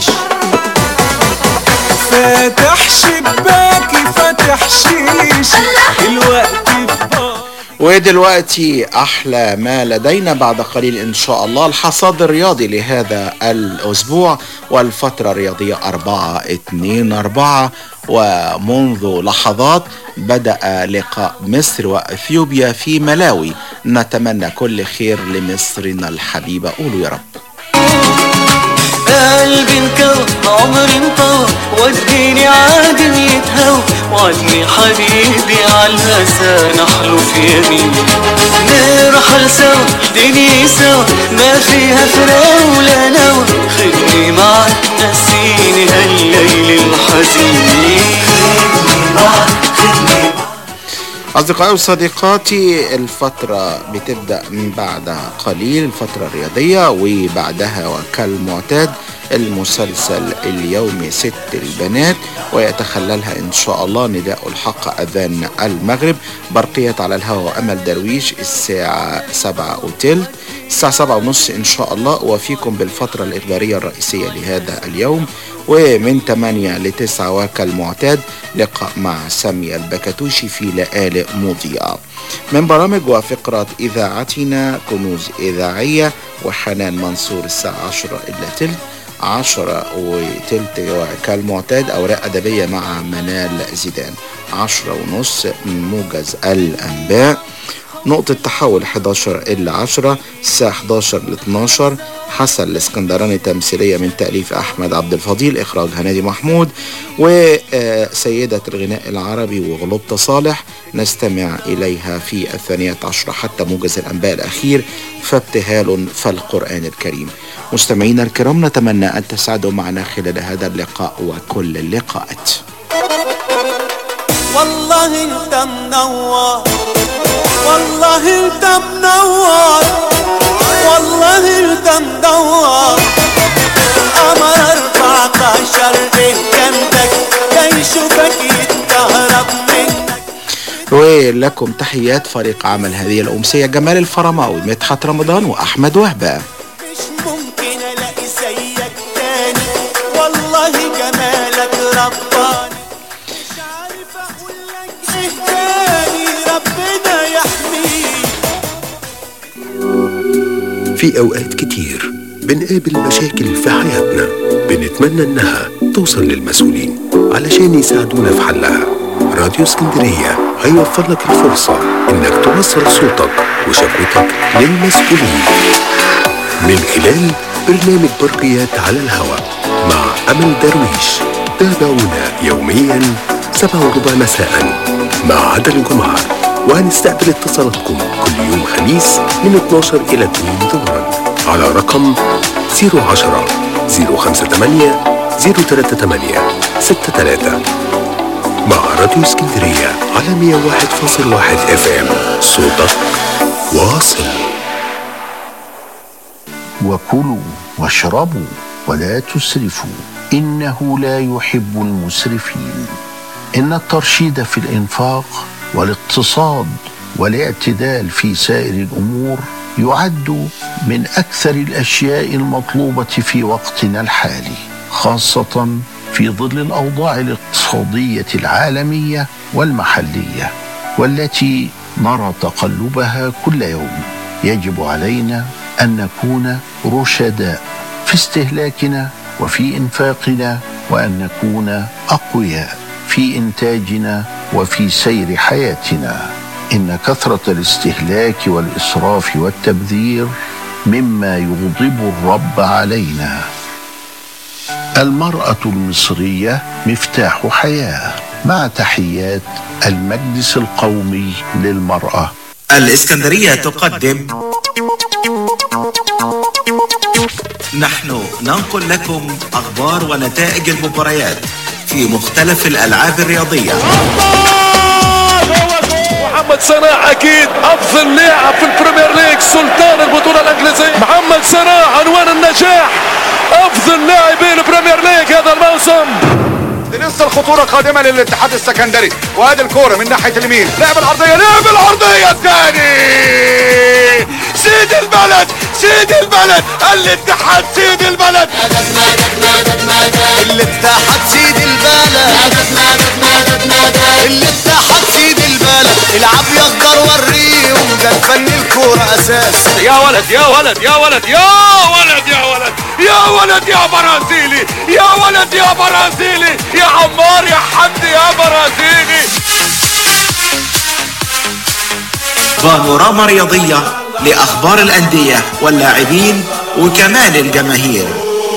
Speaker 14: فاتح شباكي فاتح شيش الوقت في
Speaker 12: ودلوقتي أحلى ما لدينا بعد قليل إن شاء الله الحصاد الرياضي لهذا الأسبوع والفترة الرياضية أربعة اتنين أربعة ومنذ لحظات بدأ لقاء مصر وأثيوبيا في ملاوي نتمنى كل خير لمصرنا الحبيبة قولوا يا رب
Speaker 15: قلبي انكوى عمري انطوى وديني عادم يتهوى وعدني حبيبي عالهسا نحلف يمين نرحل سوا دنيا سوا ما فيها فراق ولا نوى خدني معك نسيني هالليل الحزين خدني معك خدني
Speaker 12: أصدقائي وصديقاتي الفترة بتبدأ من بعد قليل الفترة الرياضية وبعدها وكالمعتاد المسلسل اليومي ست البنات ويتخللها إن شاء الله نداء الحق أذان المغرب برقية على الهواء أمل درويش الساعة سبعة وتلت الساعة سبعة ونص إن شاء الله وفيكم بالفترة الإخبارية الرئيسية لهذا اليوم ومن 8 ل 9 وكالمعتاد لقاء مع سامية البكتوشي في لآلئ مضيئة من برامج وفقرة إذاعتنا كنوز إذاعية وحنان منصور الساعة 10 إلا تلت عشرة وتلت كالمعتاد أوراق أدبية مع منال زيدان عشرة ونص موجز الأنباء نقطة تحول 11 إلى 10 الساعة 11 ل 12 حسن الاسكندراني تمثيلية من تأليف أحمد عبد الفضيل إخراج هنادي محمود وسيدة الغناء العربي وغلبة صالح نستمع إليها في الثانية عشرة حتى موجز الأنباء الأخير فابتهال فالقرآن الكريم مستمعينا الكرام نتمنى أن تسعدوا معنا خلال هذا اللقاء وكل اللقاءات
Speaker 14: والله انت منور والله انت منور والله انت منور قمر 14 بين جنبك جاي يشوفك يتكهرب منك
Speaker 12: ولكم تحيات فريق عمل هذه الأمسية جمال الفرماوي مدحت رمضان وأحمد وهبة
Speaker 14: ممكن الاقي زيك تاني والله جمالك رباني مش عارف اقول لك ايه تاني ربنا يحميك
Speaker 16: في أوقات كتير بنقابل مشاكل في حياتنا بنتمنى إنها توصل للمسؤولين علشان يساعدونا في حلها راديو اسكندرية هيوفر لك الفرصة إنك توصل صوتك وشكوتك للمسؤولين من خلال برنامج برقيات على الهواء مع أمل درويش تابعونا يوميا سبعة وربع مساء مع عدل جمعة وهنستقبل اتصالاتكم كل يوم خميس من 12 إلى 2 ظهرا على رقم 010 058 038 63 مع راديو اسكندرية على 101.1 اف ام صوتك واصل
Speaker 4: وكلوا واشربوا ولا تسرفوا انه لا يحب المسرفين ان الترشيد في الانفاق والاقتصاد والاعتدال في سائر الامور يعد من اكثر الاشياء المطلوبه في وقتنا الحالي خاصه في ظل الاوضاع الاقتصاديه العالميه والمحليه والتي نرى تقلبها كل يوم يجب علينا ان نكون رشداء في استهلاكنا وفي انفاقنا وان نكون اقوياء في انتاجنا وفي سير حياتنا ان كثره الاستهلاك والاسراف والتبذير مما يغضب الرب علينا المراه المصريه مفتاح حياه مع تحيات المجلس القومي للمراه
Speaker 6: الإسكندرية تقدم نحن ننقل لكم أخبار ونتائج المباريات في مختلف الألعاب الرياضية
Speaker 17: محمد صلاح اكيد افضل لاعب في البريمير ليج سلطان البطوله الانجليزيه محمد صلاح عنوان النجاح افضل لاعبي البريمير ليج هذا الموسم
Speaker 18: دي لسه الخطوره قادمه للاتحاد السكندري وادي الكوره من ناحيه اليمين لعب العرضيه لعب العرضيه الثاني سيد البلد سيد البلد الاتحاد سيد البلد
Speaker 15: الاتحاد سيد البلد الاتحاد سيد البلد العب يقدر وريهم ده الفن الكورة اساس
Speaker 18: يا ولد يا ولد يا ولد يا ولد يا ولد يا ولد يا برازيلي يا ولد يا برازيلي يا عمار يا حمدي يا برازيلي
Speaker 6: بانوراما رياضية لأخبار الأندية واللاعبين وكمان الجماهير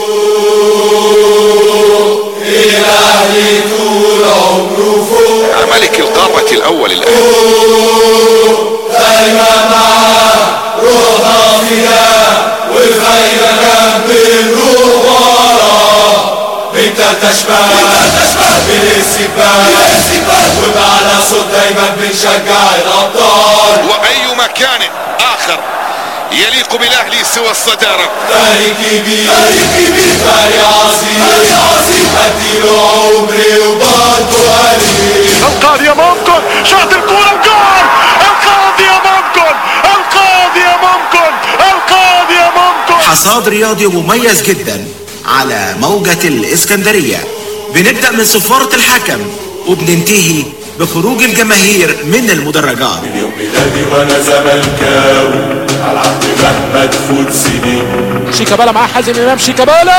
Speaker 11: الأهلي طول عمره فوق
Speaker 18: ملك القارة الأول الآن
Speaker 11: دايما معاه روحنا فيها والفايدة جنب الروح وراه انت تشبه بالاستقبال وبعلى صوت دايما بنشجع الابطال
Speaker 18: وأي مكان آخر يليق بالأهلي سوى الصدارة
Speaker 11: فريق كبير فريق كبير فريق عظيم فريق عظيم اديله عمري وبرضه قليل
Speaker 17: القاضية ممكن شاط الكورة وجول القاضية ممكن القاضية ممكن القاضية ممكن
Speaker 6: حصاد رياضي مميز جدا
Speaker 12: على موجة الإسكندرية بنبدأ من صفارة الحكم وبننتهي بخروج الجماهير من المدرجات
Speaker 19: ميلادي وانا زملكاوي على عهد مهما تفوت سنين
Speaker 17: شيكابالا معاه حازم امام شيكابالا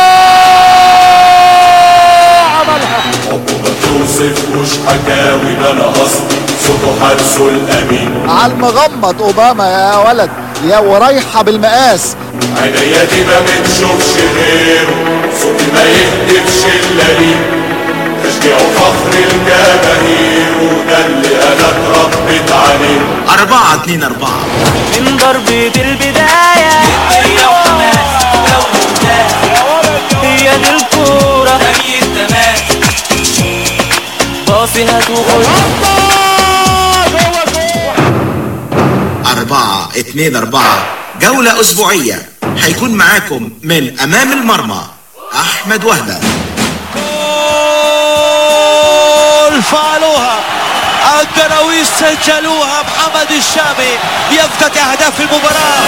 Speaker 17: عملها
Speaker 19: ما توصفوش حكاوي ده انا قصدي صوته حارسه الامين
Speaker 15: على المغمض اوباما يا ولد يا ورايحه بالمقاس
Speaker 19: عينيا دي ما بتشوفش غيره صوتي ما يهدفش الا ليه تشجيع وفخر الجماهير وده اللي انا اتربيت عليه
Speaker 12: أربعة اتنين أربعة
Speaker 8: من ضربة البداية هي وحماس لو ممتاز هي دي الكورة زي التماس باصي هات وخد
Speaker 12: أربعة اتنين أربعة جولة أسبوعية هيكون معاكم من أمام المرمى أحمد وهبة
Speaker 14: جول فعلوها القرويش سجلوها محمد الشامي يفتتح اهداف المباراه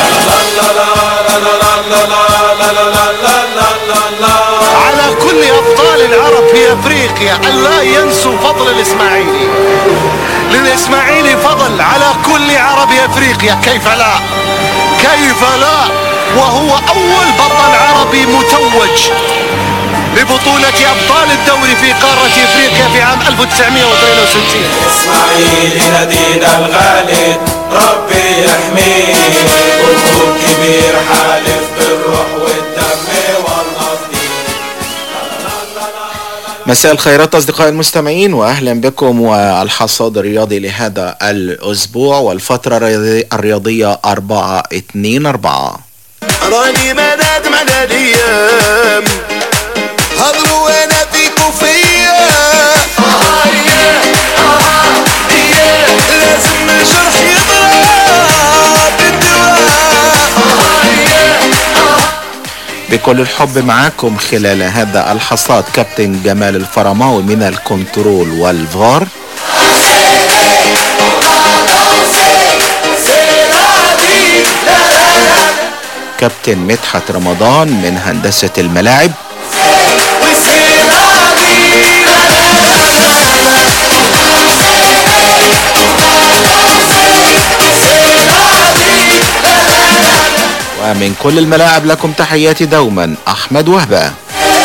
Speaker 15: على كل ابطال العرب في افريقيا ان لا ينسوا فضل الاسماعيلي للاسماعيلي فضل على كل عرب افريقيا كيف لا كيف لا وهو اول بطل عربي متوج ببطولة أبطال الدوري في قارة إفريقيا في عام 1962
Speaker 19: اسماعيلي نادينا الغالي ربي يحميه جمهور كبير حالف بالروح والدم والقصد
Speaker 12: مساء الخيرات أصدقائي المستمعين وأهلا بكم والحصاد الرياضي لهذا الأسبوع والفترة الرياضي- الرياضية أربعة اتنين أربعة
Speaker 14: راني مداد مع الايام هضروا وانا فيكوا فيا لازم الجرح يضرب
Speaker 12: بكل الحب معاكم خلال هذا الحصاد كابتن جمال الفرماوي من الكنترول والفار كابتن مدحت رمضان من هندسة الملاعب ومن كل الملاعب لكم تحياتي دوما أحمد وهبة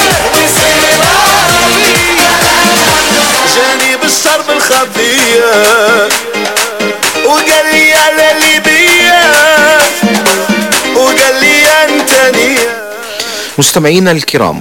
Speaker 14: جاني بالشرب الخفية وقال لي على ليبيا وقال لي انت نية
Speaker 12: مستمعينا الكرام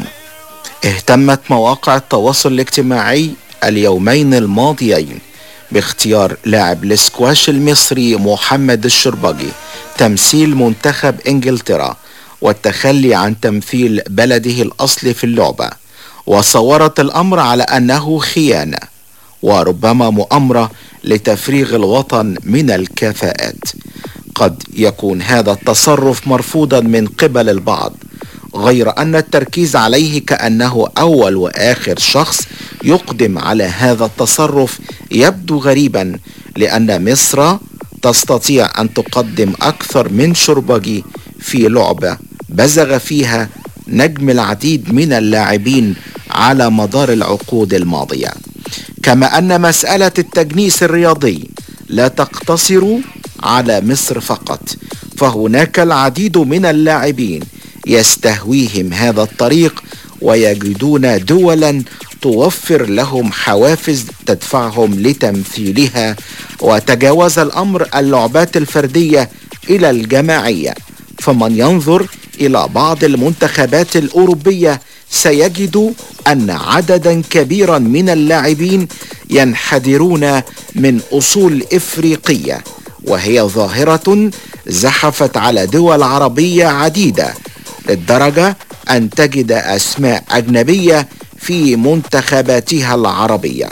Speaker 12: اهتمت مواقع التواصل الاجتماعي اليومين الماضيين باختيار لاعب الاسكواش المصري محمد الشربجي تمثيل منتخب انجلترا والتخلي عن تمثيل بلده الاصلي في اللعبه وصورت الامر على انه خيانه وربما مؤامره لتفريغ الوطن من الكفاءات قد يكون هذا التصرف مرفوضا من قبل البعض غير ان التركيز عليه كانه اول واخر شخص يقدم على هذا التصرف يبدو غريبا لان مصر تستطيع ان تقدم اكثر من شربجي في لعبه بزغ فيها نجم العديد من اللاعبين على مدار العقود الماضيه كما ان مساله التجنيس الرياضي لا تقتصر على مصر فقط فهناك العديد من اللاعبين يستهويهم هذا الطريق ويجدون دولا توفر لهم حوافز تدفعهم لتمثيلها وتجاوز الامر اللعبات الفرديه الى الجماعيه فمن ينظر الى بعض المنتخبات الاوروبيه سيجد ان عددا كبيرا من اللاعبين ينحدرون من اصول افريقيه وهي ظاهره زحفت على دول عربيه عديده للدرجه ان تجد اسماء اجنبيه في منتخباتها العربيه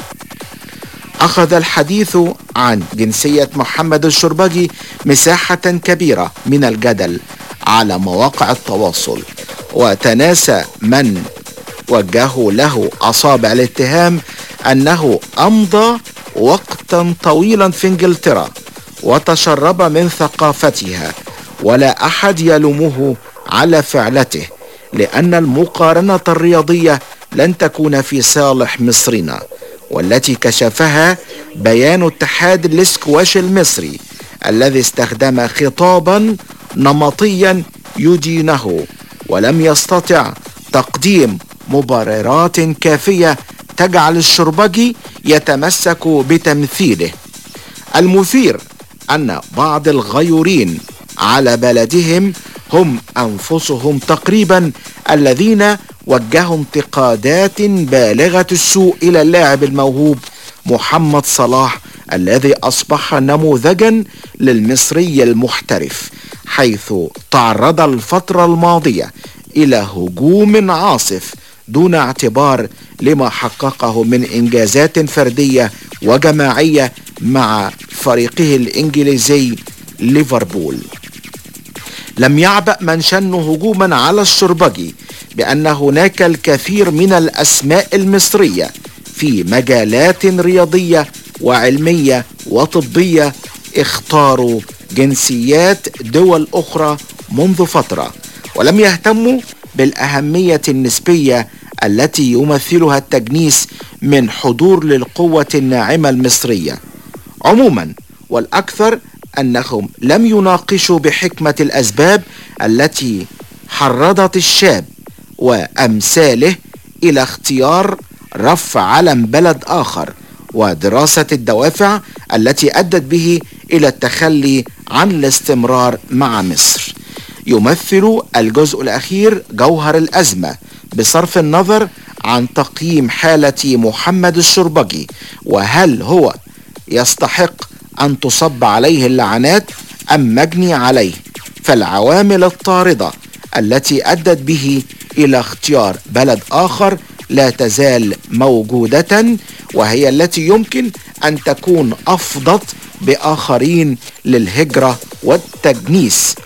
Speaker 12: أخذ الحديث عن جنسية محمد الشربجي مساحة كبيرة من الجدل على مواقع التواصل وتناسى من وجهوا له أصابع الاتهام أنه أمضى وقتا طويلا في إنجلترا وتشرب من ثقافتها ولا أحد يلومه على فعلته لأن المقارنة الرياضية لن تكون في صالح مصرنا والتي كشفها بيان اتحاد الاسكواش المصري الذي استخدم خطابا نمطيا يدينه ولم يستطع تقديم مبررات كافية تجعل الشربجي يتمسك بتمثيله المثير أن بعض الغيورين على بلدهم هم أنفسهم تقريبا الذين وجهوا انتقادات بالغة السوء إلى اللاعب الموهوب محمد صلاح الذي أصبح نموذجا للمصري المحترف حيث تعرض الفترة الماضية إلى هجوم عاصف دون اعتبار لما حققه من إنجازات فردية وجماعية مع فريقه الإنجليزي ليفربول لم يعبأ من شن هجوما على الشربجي بأن هناك الكثير من الأسماء المصرية في مجالات رياضية وعلمية وطبية اختاروا جنسيات دول أخرى منذ فترة ولم يهتموا بالأهمية النسبية التي يمثلها التجنيس من حضور للقوة الناعمة المصرية عموما والأكثر أنهم لم يناقشوا بحكمة الأسباب التي حرضت الشاب وأمثاله إلى اختيار رفع علم بلد آخر ودراسة الدوافع التي أدت به إلى التخلي عن الاستمرار مع مصر يمثل الجزء الأخير جوهر الأزمة بصرف النظر عن تقييم حالة محمد الشربجي وهل هو يستحق أن تصب عليه اللعنات أم مجني عليه فالعوامل الطاردة التي أدت به إلى اختيار بلد آخر لا تزال موجودة وهي التي يمكن أن تكون أفضت بآخرين للهجرة والتجنيس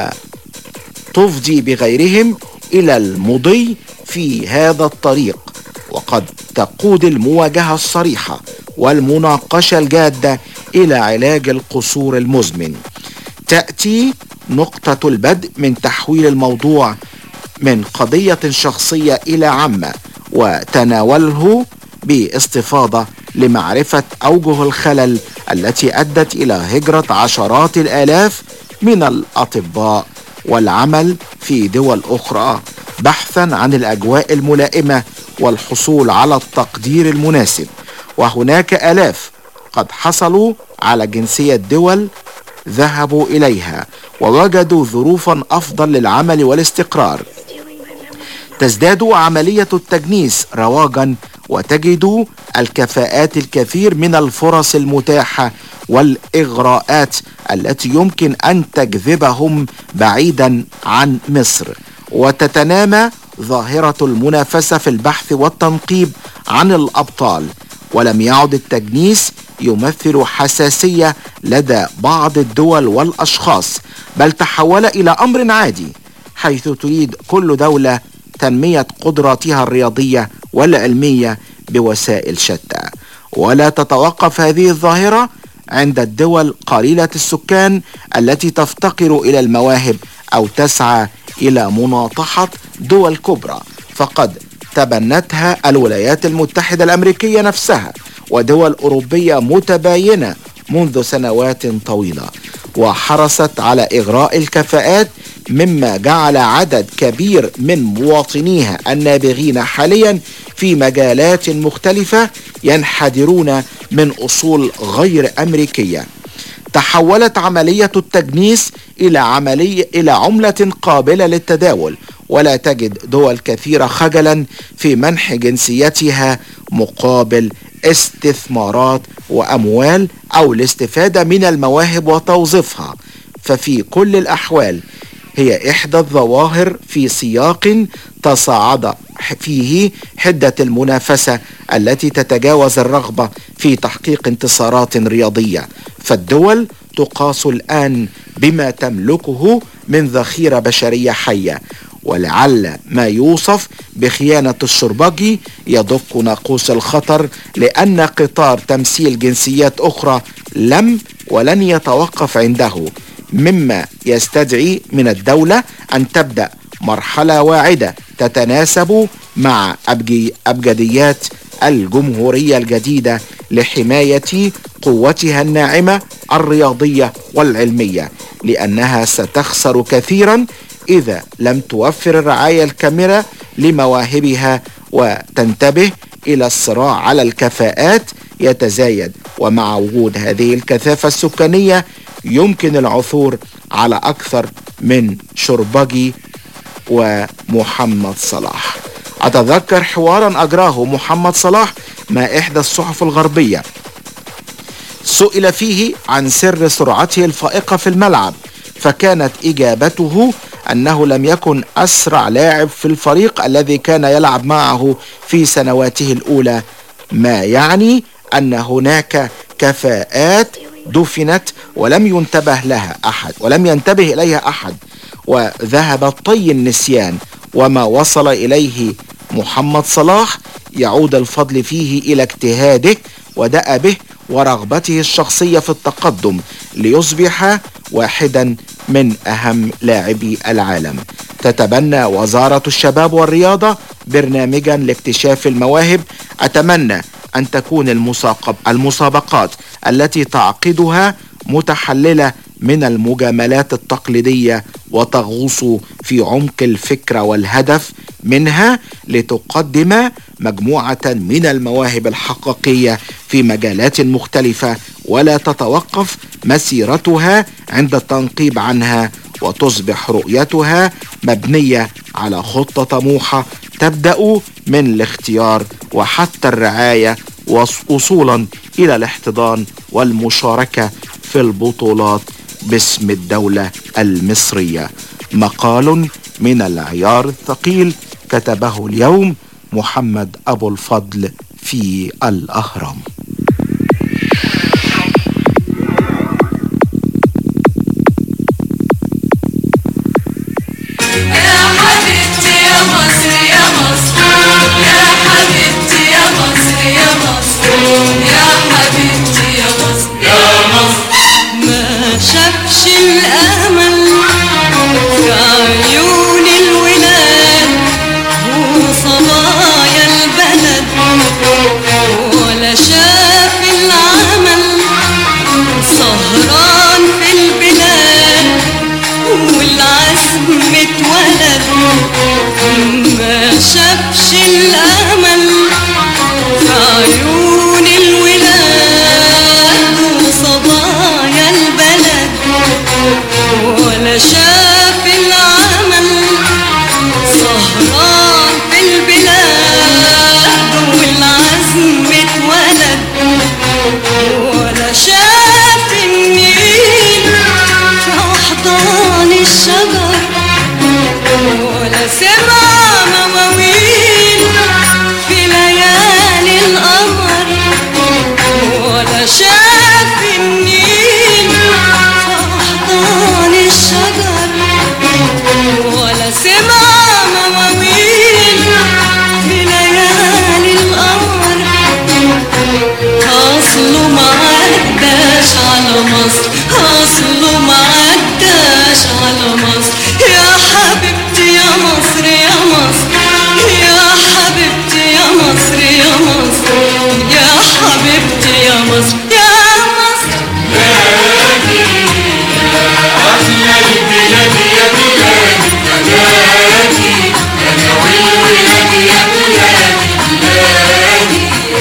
Speaker 12: وتفضي بغيرهم إلى المضي في هذا الطريق وقد تقود المواجهة الصريحة والمناقشة الجادة إلى علاج القصور المزمن تأتي نقطة البدء من تحويل الموضوع من قضية شخصية إلى عامة وتناوله باستفاضة لمعرفة أوجه الخلل التي أدت إلى هجرة عشرات الآلاف من الأطباء والعمل في دول أخرى بحثا عن الأجواء الملائمة والحصول على التقدير المناسب وهناك آلاف قد حصلوا على جنسية دول ذهبوا إليها ووجدوا ظروفا أفضل للعمل والاستقرار تزداد عملية التجنيس رواجا وتجد الكفاءات الكثير من الفرص المتاحة والإغراءات التي يمكن أن تجذبهم بعيدا عن مصر وتتنامى ظاهرة المنافسة في البحث والتنقيب عن الأبطال ولم يعد التجنيس يمثل حساسية لدى بعض الدول والأشخاص بل تحول إلى أمر عادي حيث تريد كل دولة تنمية قدراتها الرياضية والعلمية بوسائل شتى ولا تتوقف هذه الظاهرة عند الدول قليلة السكان التي تفتقر إلى المواهب أو تسعى إلى مناطحة دول كبرى فقد تبنتها الولايات المتحدة الأمريكية نفسها ودول أوروبية متباينة منذ سنوات طويلة وحرصت على إغراء الكفاءات مما جعل عدد كبير من مواطنيها النابغين حاليا في مجالات مختلفة ينحدرون من أصول غير أمريكية تحولت عملية التجنيس إلى عملية إلى عملة قابلة للتداول ولا تجد دول كثيرة خجلا في منح جنسيتها مقابل استثمارات وأموال أو الاستفادة من المواهب وتوظيفها ففي كل الأحوال هي إحدى الظواهر في سياق تصاعد فيه حدة المنافسة التي تتجاوز الرغبة في تحقيق انتصارات رياضية فالدول تقاس الآن بما تملكه من ذخيرة بشرية حية ولعل ما يوصف بخيانة الشربجي يدق ناقوس الخطر لأن قطار تمثيل جنسيات أخرى لم ولن يتوقف عنده مما يستدعي من الدولة أن تبدأ مرحلة واعدة تتناسب مع أبجي أبجديات الجمهورية الجديدة لحماية قوتها الناعمة الرياضية والعلمية لأنها ستخسر كثيرا إذا لم توفر الرعاية الكاملة لمواهبها وتنتبه إلى الصراع على الكفاءات يتزايد ومع وجود هذه الكثافة السكانية يمكن العثور على أكثر من شربجي ومحمد صلاح أتذكر حوارا أجراه محمد صلاح مع إحدى الصحف الغربية سئل فيه عن سر سرعته الفائقة في الملعب فكانت إجابته أنه لم يكن أسرع لاعب في الفريق الذي كان يلعب معه في سنواته الأولى ما يعني أن هناك كفاءات دفنت ولم ينتبه لها أحد ولم ينتبه إليها أحد وذهب طي النسيان وما وصل إليه محمد صلاح يعود الفضل فيه إلى اجتهاده ودأبه ورغبته الشخصية في التقدم ليصبح واحدا من أهم لاعبي العالم تتبنى وزارة الشباب والرياضة برنامجا لاكتشاف المواهب أتمنى أن تكون المساقب المسابقات التي تعقدها متحللة من المجاملات التقليدية وتغوص في عمق الفكرة والهدف منها لتقدم مجموعة من المواهب الحقيقية في مجالات مختلفة ولا تتوقف مسيرتها عند التنقيب عنها وتصبح رؤيتها مبنية على خطة طموحة تبدأ من الاختيار وحتى الرعاية وصولا إلى الاحتضان والمشاركة في البطولات باسم الدولة المصرية مقال من العيار الثقيل كتبه اليوم محمد أبو الفضل في الأهرام
Speaker 8: يا حبيبتي يا مصر يا مصر يا حبيبتي يا مصر يا مصر يا حبيبتي يا مصر يا مصر ما شافش الأمل في عيون الولاد وصبايا البلد ولا شاف العمل سهران في البلاد والعزم اتولد ما شافش الامل في عيون الولاد وصبايا البلد ولا شاف العمل سهران في البلاد والعزم اتولد ولا شاف النيل في أحضان الشجر ولا سمع مواويل في ليالي القمر ولا شاف النيل في أحضان الشجر ولا سمع مواويل في ليالي القمر أصله ما عداش على مصر أصله ما عداش على مصر يا حبيبتي يا مصر يا مصر يا حبيبتي يا مصر يا مصر يا حبيبتي يا مصر يا مصر
Speaker 19: أحلى البلاد يا بلادي بلادي أنا والولاد يا بلادي بلادي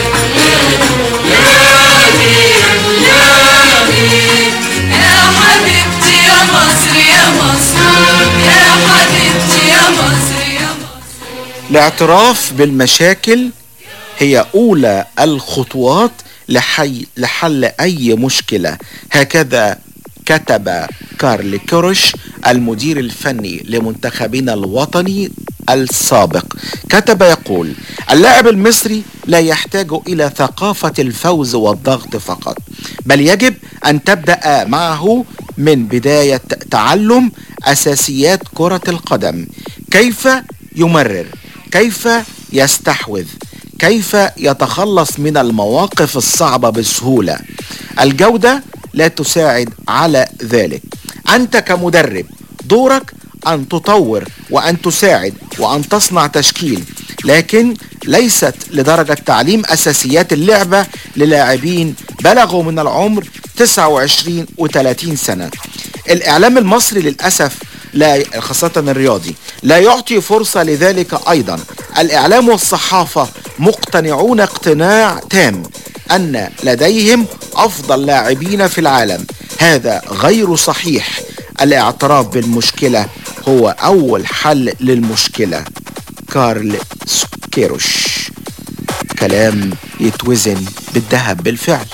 Speaker 19: بلادي يا بلادي
Speaker 8: يا حبيبتي يا مصر يا مصر يا حبيبتي يا مصر يا
Speaker 12: الاعتراف بالمشاكل هي أولى الخطوات لحي لحل أي مشكلة هكذا كتب كارل كورش المدير الفني لمنتخبنا الوطني السابق كتب يقول اللاعب المصري لا يحتاج إلى ثقافة الفوز والضغط فقط بل يجب أن تبدأ معه من بداية تعلم أساسيات كرة القدم كيف يمرر كيف يستحوذ كيف يتخلص من المواقف الصعبة بسهولة الجودة لا تساعد على ذلك أنت كمدرب دورك أن تطور وأن تساعد وأن تصنع تشكيل لكن ليست لدرجة تعليم أساسيات اللعبة للاعبين بلغوا من العمر 29 و30 سنة الإعلام المصري للأسف لا خاصة الرياضي لا يعطي فرصة لذلك أيضا الإعلام والصحافة مقتنعون اقتناع تام أن لديهم أفضل لاعبين في العالم هذا غير صحيح الاعتراف بالمشكلة هو أول حل للمشكلة كارل سكيروش كلام يتوزن بالذهب بالفعل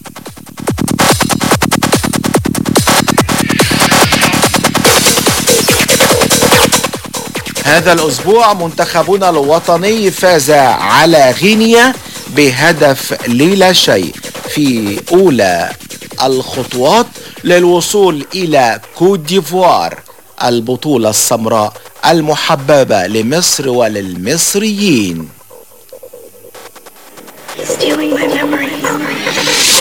Speaker 12: هذا الأسبوع منتخبنا الوطني فاز على غينيا بهدف للا شيء في أولى الخطوات للوصول إلى كوت ديفوار البطولة السمراء المحببة لمصر وللمصريين
Speaker 3: Stealing my memories.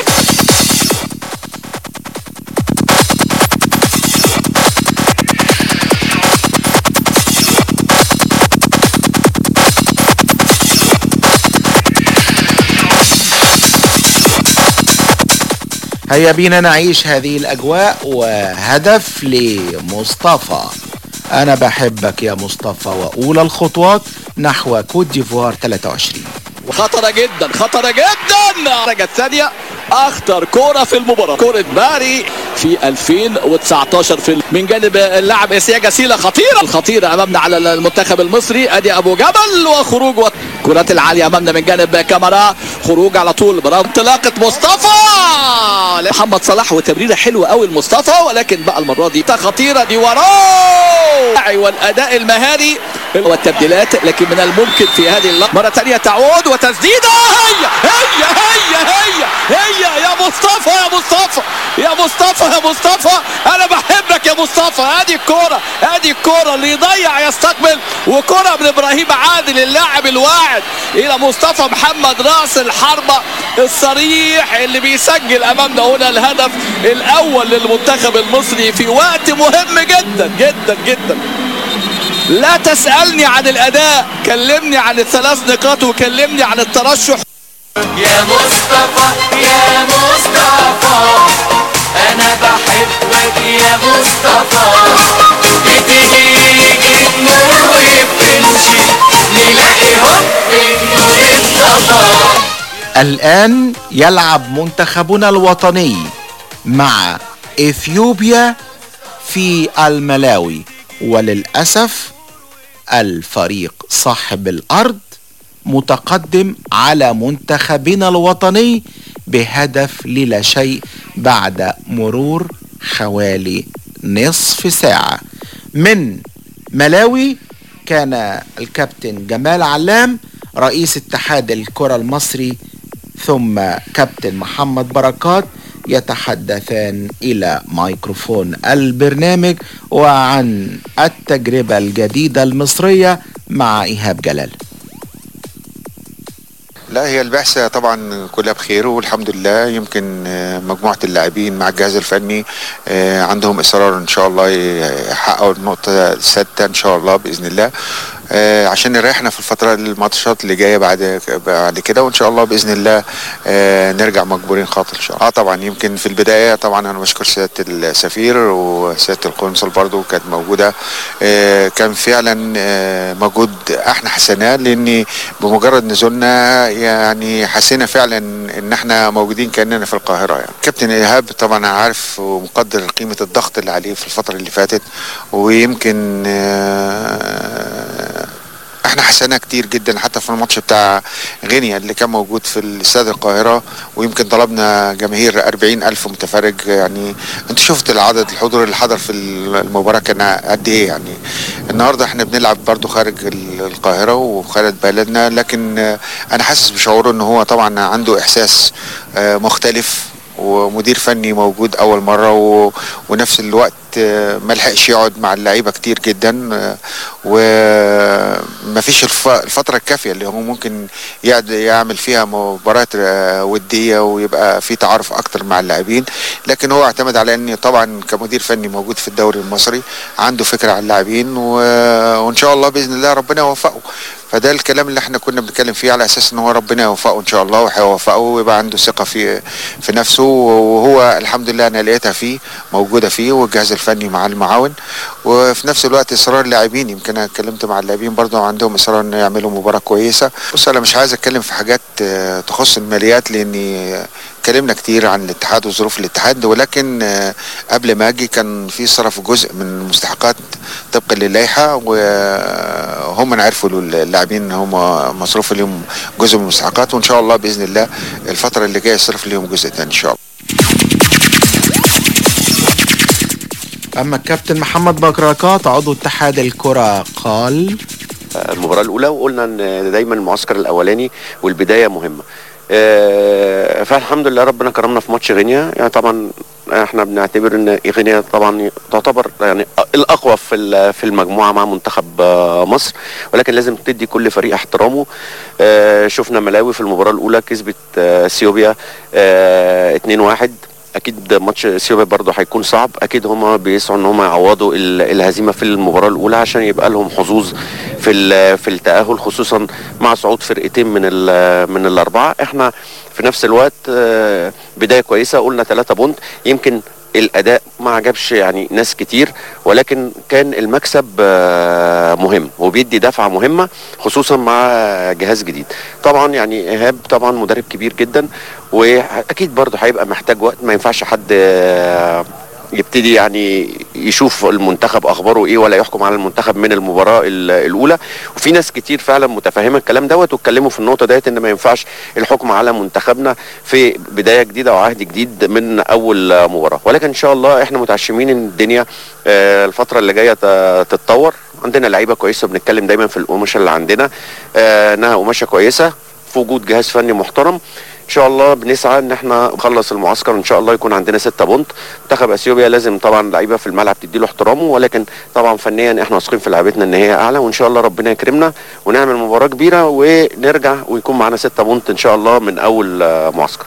Speaker 12: هيا بينا نعيش هذه الأجواء وهدف لمصطفى أنا بحبك يا مصطفى وأولى الخطوات نحو كوت ديفوار 23
Speaker 20: وخطرة جدا خطرة جدا الدرجة الثانية اخطر كرة في المباراة كرة باري في 2019 في من جانب اللاعب اسيا جسيلة خطيرة الخطيرة امامنا على المنتخب المصري ادي ابو جبل وخروج الكرات العالية امامنا من جانب كاميرا خروج على طول برا انطلاقة مصطفى محمد صلاح وتمريرة حلوة قوي المصطفى ولكن بقى المرة دي خطيرة دي وراه والاداء المهاري والتبديلات لكن من الممكن في هذه اللحظة مرة ثانية تعود وتسديدة هي هي هي هي هي يا مصطفى يا مصطفى يا مصطفى يا مصطفى انا بحبك يا مصطفى ادي الكرة ادي الكرة اللي يضيع يستقبل وكرة من ابراهيم عادل اللاعب الواعد الى مصطفى محمد راس الحربة الصريح اللي بيسجل امامنا هنا الهدف الاول للمنتخب المصري في وقت مهم جدا جدا جدا لا تسألني عن الأداء كلمني عن الثلاث نقاط وكلمني عن الترشح
Speaker 2: يا مصطفى يا مصطفى انا بحبك يا مصطفى بتيجي تمر وبتمشي نلاقي هوب النور انطفى
Speaker 12: الآن يلعب منتخبنا الوطني مع إثيوبيا في الملاوي وللأسف الفريق صاحب الأرض متقدم على منتخبنا الوطني بهدف للا شيء بعد مرور حوالي نصف ساعة من ملاوي كان الكابتن جمال علام رئيس اتحاد الكرة المصري ثم كابتن محمد بركات يتحدثان الى ميكروفون البرنامج وعن التجربه الجديده المصريه مع ايهاب جلال
Speaker 21: لا هي البعثة طبعا كلها بخير والحمد لله يمكن آه، مجموعة اللاعبين مع الجهاز الفني آه، عندهم إصرار إن شاء الله يحققوا النقطة السادسة إن شاء الله بإذن الله آه، عشان نريحنا في الفترة الماتشات اللي جاية بعد بعد كده وإن شاء الله بإذن الله آه، نرجع مجبورين خاطر إن شاء الله. اه طبعا يمكن في البداية طبعا أنا بشكر سيادة السفير وسيادة القنصل برضو كانت موجودة آه، كان فعلا آه، مجهود احنا حسناه لان بمجرد نزولنا يعني حسينا فعلا ان احنا موجودين كاننا في القاهره يعني كابتن ايهاب طبعا عارف ومقدر قيمه الضغط اللي عليه في الفتره اللي فاتت ويمكن آه، احنا حسنا كتير جدا حتى في الماتش بتاع غينيا اللي كان موجود في استاد القاهرة ويمكن طلبنا جماهير 40 ألف متفرج يعني انت شفت العدد الحضور اللي حضر في المباراة كان قد ايه يعني النهاردة احنا بنلعب برضو خارج ال- القاهرة وخارج بلدنا لكن آه، انا حاسس بشعوره ان هو طبعا عنده احساس آه، مختلف ومدير فني موجود اول مره و... ونفس الوقت آه، ما لحقش يقعد مع اللعيبه كتير جدا آه، ما فيش الف- الفترة الكافية اللي هو ممكن يعد- يعمل فيها مباراة آه، ودية ويبقى في تعارف أكتر مع اللاعبين لكن هو اعتمد على أن طبعا كمدير فني موجود في الدوري المصري عنده فكرة عن اللاعبين و... وإن شاء الله بإذن الله ربنا يوفقه فده الكلام اللي احنا كنا بنتكلم فيه على اساس ان هو ربنا يوفقه ان شاء الله وهيوفقه ويبقى عنده ثقه في في نفسه وهو الحمد لله انا لقيتها فيه موجوده فيه والجهاز الفني مع المعاون وفي نفس الوقت اصرار اللاعبين يمكن انا اتكلمت مع اللاعبين برضه عندهم اصرار ان يعملوا مباراه كويسه بص انا مش عايز اتكلم في حاجات آه، تخص الماليات لاني آه، اتكلمنا كتير عن الاتحاد وظروف الاتحاد ولكن آه، قبل ما اجي كان في صرف جزء من المستحقات طبقا للائحه وهم من عرفوا اللاعبين ان هم مصروف لهم جزء من المستحقات وان شاء الله باذن الله الفتره اللي جايه يصرف لهم جزء تاني ان شاء الله
Speaker 12: أما الكابتن محمد بكركات عضو اتحاد الكرة قال
Speaker 5: المباراة الأولى وقلنا إن دايما المعسكر الأولاني والبداية مهمة. آه، فالحمد لله ربنا كرمنا في ماتش غينيا يعني طبعا احنا بنعتبر ان غينيا طبعا تعتبر يعني الاقوى في ال- في المجموعه مع منتخب آه، مصر ولكن لازم تدي كل فريق احترامه آه، شفنا ملاوي في المباراه الاولى كسبت آه، اثيوبيا آه، 2-1 اكيد ماتش اثيوبيا برضه هيكون صعب اكيد هم بيسعوا ان هم يعوضوا ال- الهزيمه في المباراه الاولى عشان يبقى لهم حظوظ في ال- في التاهل خصوصا مع صعود فرقتين من ال- من الاربعه احنا في نفس الوقت آه، بدايه كويسه قلنا 3 بونت يمكن الاداء ما عجبش يعني ناس كتير ولكن كان المكسب آه، مهم وبيدي دفعه مهمه خصوصا مع جهاز جديد طبعا يعني ايهاب طبعا مدرب كبير جدا واكيد برضه هيبقى محتاج وقت ما ينفعش حد آه، يبتدي يعني يشوف المنتخب اخباره ايه ولا يحكم على المنتخب من المباراه ال- الاولى وفي ناس كتير فعلا متفهمه الكلام دوت واتكلموا في النقطه ديت ان ما ينفعش الحكم على منتخبنا في بدايه جديده وعهد جديد من اول آه، مباراه ولكن ان شاء الله احنا متعشمين ان الدنيا آه، الفتره اللي جايه ت- تتطور عندنا لعيبه كويسه بنتكلم دايما في القماشه اللي عندنا آه، انها قماشه كويسه في وجود جهاز فني محترم ان شاء الله بنسعى ان احنا نخلص المعسكر ان شاء الله يكون عندنا ستة بونت منتخب اثيوبيا لازم طبعا لعيبه في الملعب تدي له احترامه ولكن طبعا فنيا احنا واثقين في لعيبتنا ان هي اعلى وان شاء الله ربنا يكرمنا ونعمل مباراه كبيره ونرجع ويكون معانا ستة بونت ان شاء الله من اول آه، معسكر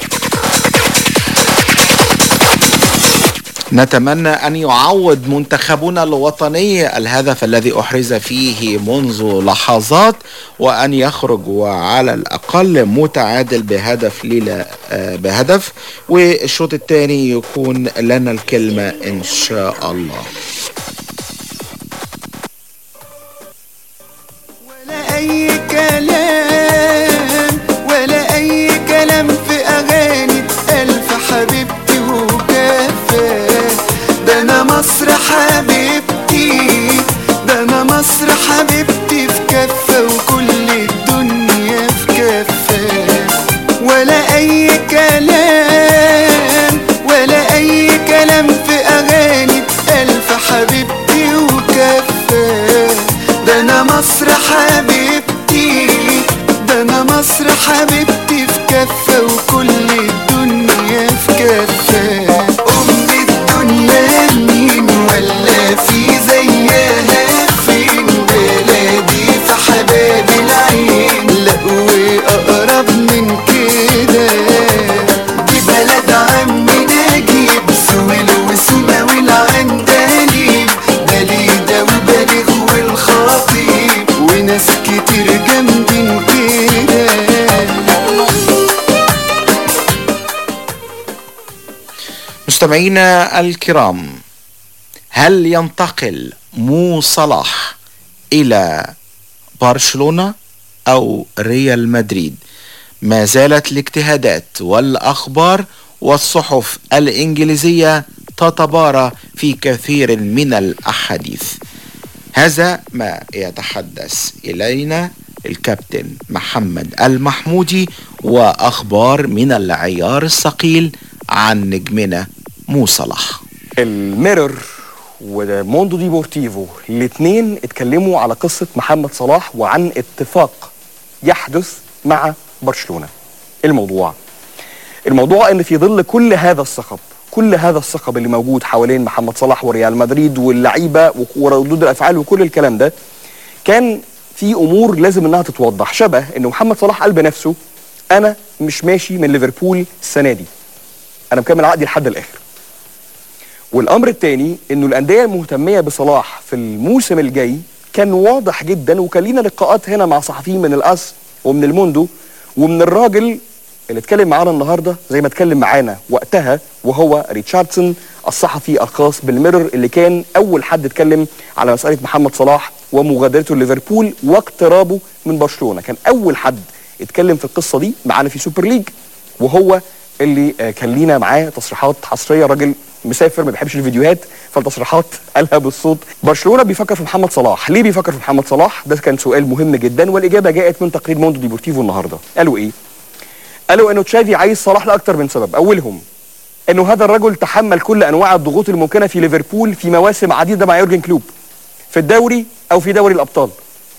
Speaker 12: نتمنى أن يعوض منتخبنا الوطني الهدف الذي أحرز فيه منذ لحظات وأن يخرج وعلى الأقل متعادل بهدف ليلة آه، بهدف والشوط الثاني يكون لنا الكلمة إن شاء الله
Speaker 22: اي كلام ولا اي كلام في اغاني الف حبيبتي وكفى ده انا مصر حبيبتي ده انا مصر حبيبتي في كفة وكل الدنيا في كفة ولا اي كلام ولا اي كلام في اغاني الف حبيبتي وكفى ده انا مصر حبيبتي ده انا مصر حبيبتي في كفة وكل الدنيا في كفة ام الدنيا مين ولا في زيها فين بلادي في حباب العين لا واقرب من كده دي بلد عمي نجيب سويل وسومة والعندليب بليدة وبالغ والخطيب وناس كتير جامدين كده
Speaker 12: مستمعينا الكرام هل ينتقل مو صلاح إلى برشلونة أو ريال مدريد ما زالت الاجتهادات والأخبار والصحف الإنجليزية تتبارى في كثير من الأحاديث هذا ما يتحدث إلينا الكابتن محمد المحمودي وأخبار من العيار الثقيل عن نجمنا مو صلاح
Speaker 23: الميرور وموندو ديبورتيفو الاثنين اتكلموا على قصة محمد صلاح وعن اتفاق يحدث مع برشلونة الموضوع الموضوع ان في ظل كل هذا الصخب كل هذا الصخب اللي موجود حوالين محمد صلاح وريال مدريد واللعيبه وردود الافعال وكل الكلام ده كان في امور لازم انها تتوضح شبه ان محمد صلاح قال بنفسه انا مش ماشي من ليفربول السنه دي انا مكمل عقدي لحد الاخر والامر الثاني انه الانديه المهتميه بصلاح في الموسم الجاي كان واضح جدا وكان لينا لقاءات هنا مع صحفيين من الاس ومن الموندو ومن الراجل اللي اتكلم معانا النهارده زي ما اتكلم معانا وقتها وهو ريتشاردسون الصحفي الخاص بالميرور اللي كان اول حد اتكلم على مساله محمد صلاح ومغادرته ليفربول واقترابه من برشلونه كان اول حد اتكلم في القصه دي معانا في سوبر ليج وهو اللي آه، كان لينا معاه تصريحات حصريه راجل مسافر ما بيحبش الفيديوهات فالتصريحات قالها بالصوت برشلونه بيفكر في محمد صلاح ليه بيفكر في محمد صلاح ده كان سؤال مهم جدا والاجابه جاءت من تقرير موندو ديبورتيفو النهارده قالوا ايه قالوا انه تشافي عايز صلاح لاكثر من سبب اولهم انه هذا الرجل تحمل كل انواع الضغوط الممكنه في ليفربول في مواسم عديده مع يورجن كلوب في الدوري او في دوري الابطال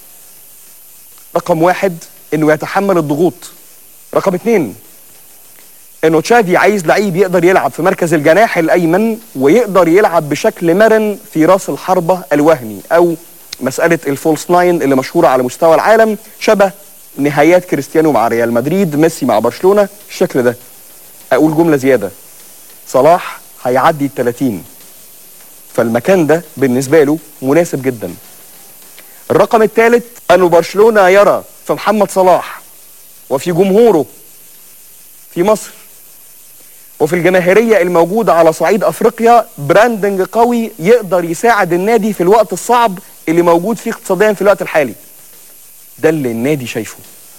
Speaker 23: رقم واحد انه يتحمل الضغوط رقم اتنين انه تشافي عايز لعيب يقدر يلعب في مركز الجناح الايمن ويقدر يلعب بشكل مرن في راس الحربه الوهمي او مساله الفولس ناين اللي مشهوره على مستوى العالم شبه نهايات كريستيانو مع ريال مدريد ميسي مع برشلونه الشكل ده اقول جمله زياده صلاح هيعدي ال 30 فالمكان ده بالنسبه له مناسب جدا الرقم الثالث أن برشلونة يرى في محمد صلاح وفي جمهوره في مصر وفي الجماهيرية الموجودة على صعيد أفريقيا براندنج قوي يقدر يساعد النادي في الوقت الصعب اللي موجود فيه اقتصاديا في الوقت الحالي ده اللي النادي شايفه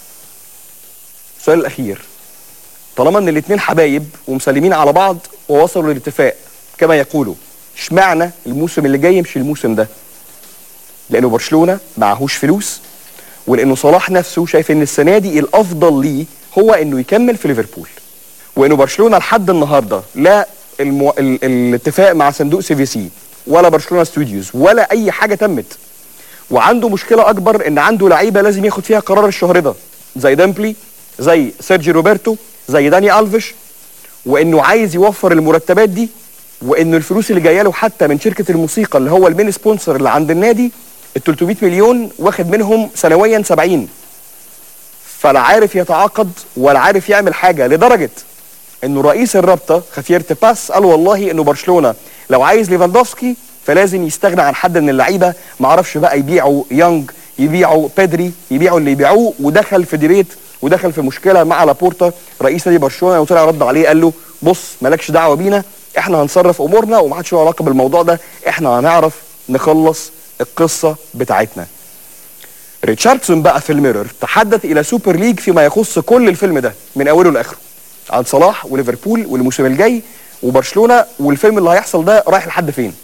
Speaker 23: السؤال الأخير طالما ان الاتنين حبايب ومسلمين على بعض ووصلوا للاتفاق كما يقولوا اشمعنى الموسم اللي جاي مش الموسم ده لانه برشلونه معهوش فلوس ولانه صلاح نفسه شايف ان السنه دي الافضل ليه هو انه يكمل في ليفربول وانه برشلونه لحد النهارده لا المو... ال... الاتفاق مع صندوق سي في سي ولا برشلونه ستوديوز ولا اي حاجه تمت وعنده مشكله اكبر ان عنده لعيبه لازم ياخد فيها قرار الشهر ده زي ديمبلي زي سيرجي روبرتو زي داني الفيش وانه عايز يوفر المرتبات دي وانه الفلوس اللي جايه له حتى من شركه الموسيقى اللي هو المين سبونسر اللي عند النادي ال 300 مليون واخد منهم سنويا 70 فلا عارف يتعاقد ولا عارف يعمل حاجه لدرجه انه رئيس الرابطه خافير تباس قال والله انه برشلونه لو عايز ليفاندوفسكي فلازم يستغنى عن حد من اللعيبه ما عرفش بقى يبيعوا يونج يبيعوا بيدري يبيعوا اللي يبيعوه ودخل في ديبيت ودخل في مشكله مع لابورتا رئيس نادي برشلونه وطلع رد عليه قال له بص مالكش دعوه بينا احنا هنصرف امورنا وما حدش له علاقه بالموضوع ده احنا هنعرف نخلص القصه بتاعتنا ريتشاردسون بقى في الميرور تحدث الى سوبر ليج فيما يخص كل الفيلم ده من اوله لاخره عن صلاح وليفربول والموسم الجاي وبرشلونه والفيلم اللي هيحصل ده رايح لحد فين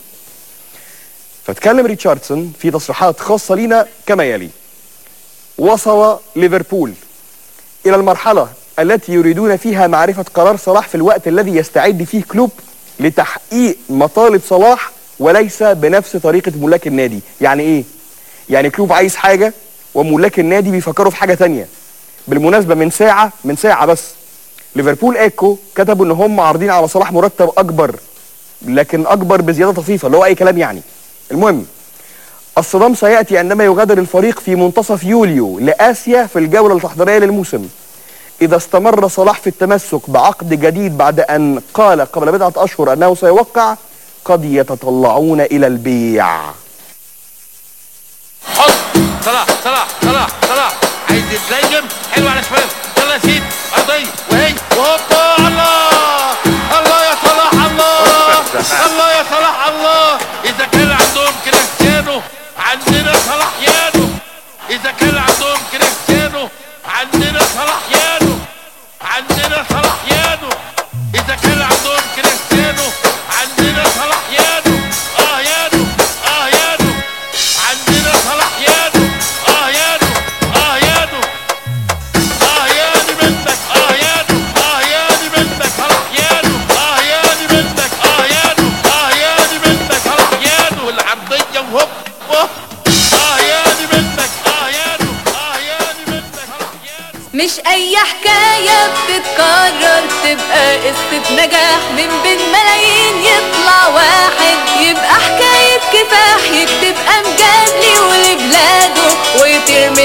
Speaker 23: فاتكلم ريتشاردسون في تصريحات خاصه لينا كما يلي وصل ليفربول الى المرحله التي يريدون فيها معرفه قرار صلاح في الوقت الذي يستعد فيه كلوب لتحقيق مطالب صلاح وليس بنفس طريقه ملاك النادي يعني ايه يعني كلوب عايز حاجه وملاك النادي بيفكروا في حاجه تانية بالمناسبه من ساعه من ساعه بس ليفربول ايكو كتبوا ان هم عارضين على صلاح مرتب اكبر لكن اكبر بزياده طفيفه اللي هو اي كلام يعني المهم الصدام سياتي عندما يغادر الفريق في منتصف يوليو لاسيا في الجوله التحضيريه للموسم اذا استمر صلاح في التمسك بعقد جديد بعد ان قال قبل بضعه اشهر انه سيوقع قد يتطلعون الى البيع
Speaker 1: حط صلاح صلاح صلاح صلاح عايز يتلجم حلو على شمال يلا يا سيدي ارضيه وهي وهوبا الله الله يا صلاح الله الله يا صلاح الله اذا كان عندهم كريستيانو عندنا صلاح يانو اذا كان عندهم كريستيانو عندنا صلاح يانو عندنا صلاح يانو اذا كان عندهم كريستيانو عندنا صلاح يانو اه يانو اه يانو عندنا صلاح يانو اه يانو اه يانو اه ياني منك اه يانو اه ياني منك صلاح يانو اه ياني منك اه يانو اه ياني منك صلاح يانو والعرضية وهوب وهوب. اه ياني منك اه يانو اه ياني منك صلاح يانو
Speaker 7: مش اي حكاية بتتكرر تبقى قصة نجاح من بين ملايين يطلع واحد يبقى حكاية كفاح يكتب امجاد لي ولبلاده ويطير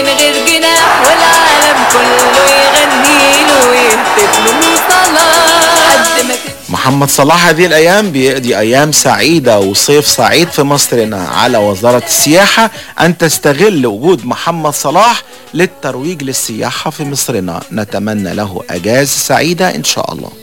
Speaker 12: محمد صلاح هذه الأيام بيقضي أيام سعيدة وصيف سعيد في مصرنا على وزارة السياحة أن تستغل وجود محمد صلاح للترويج للسياحة في مصرنا نتمنى له أجازة سعيدة إن شاء الله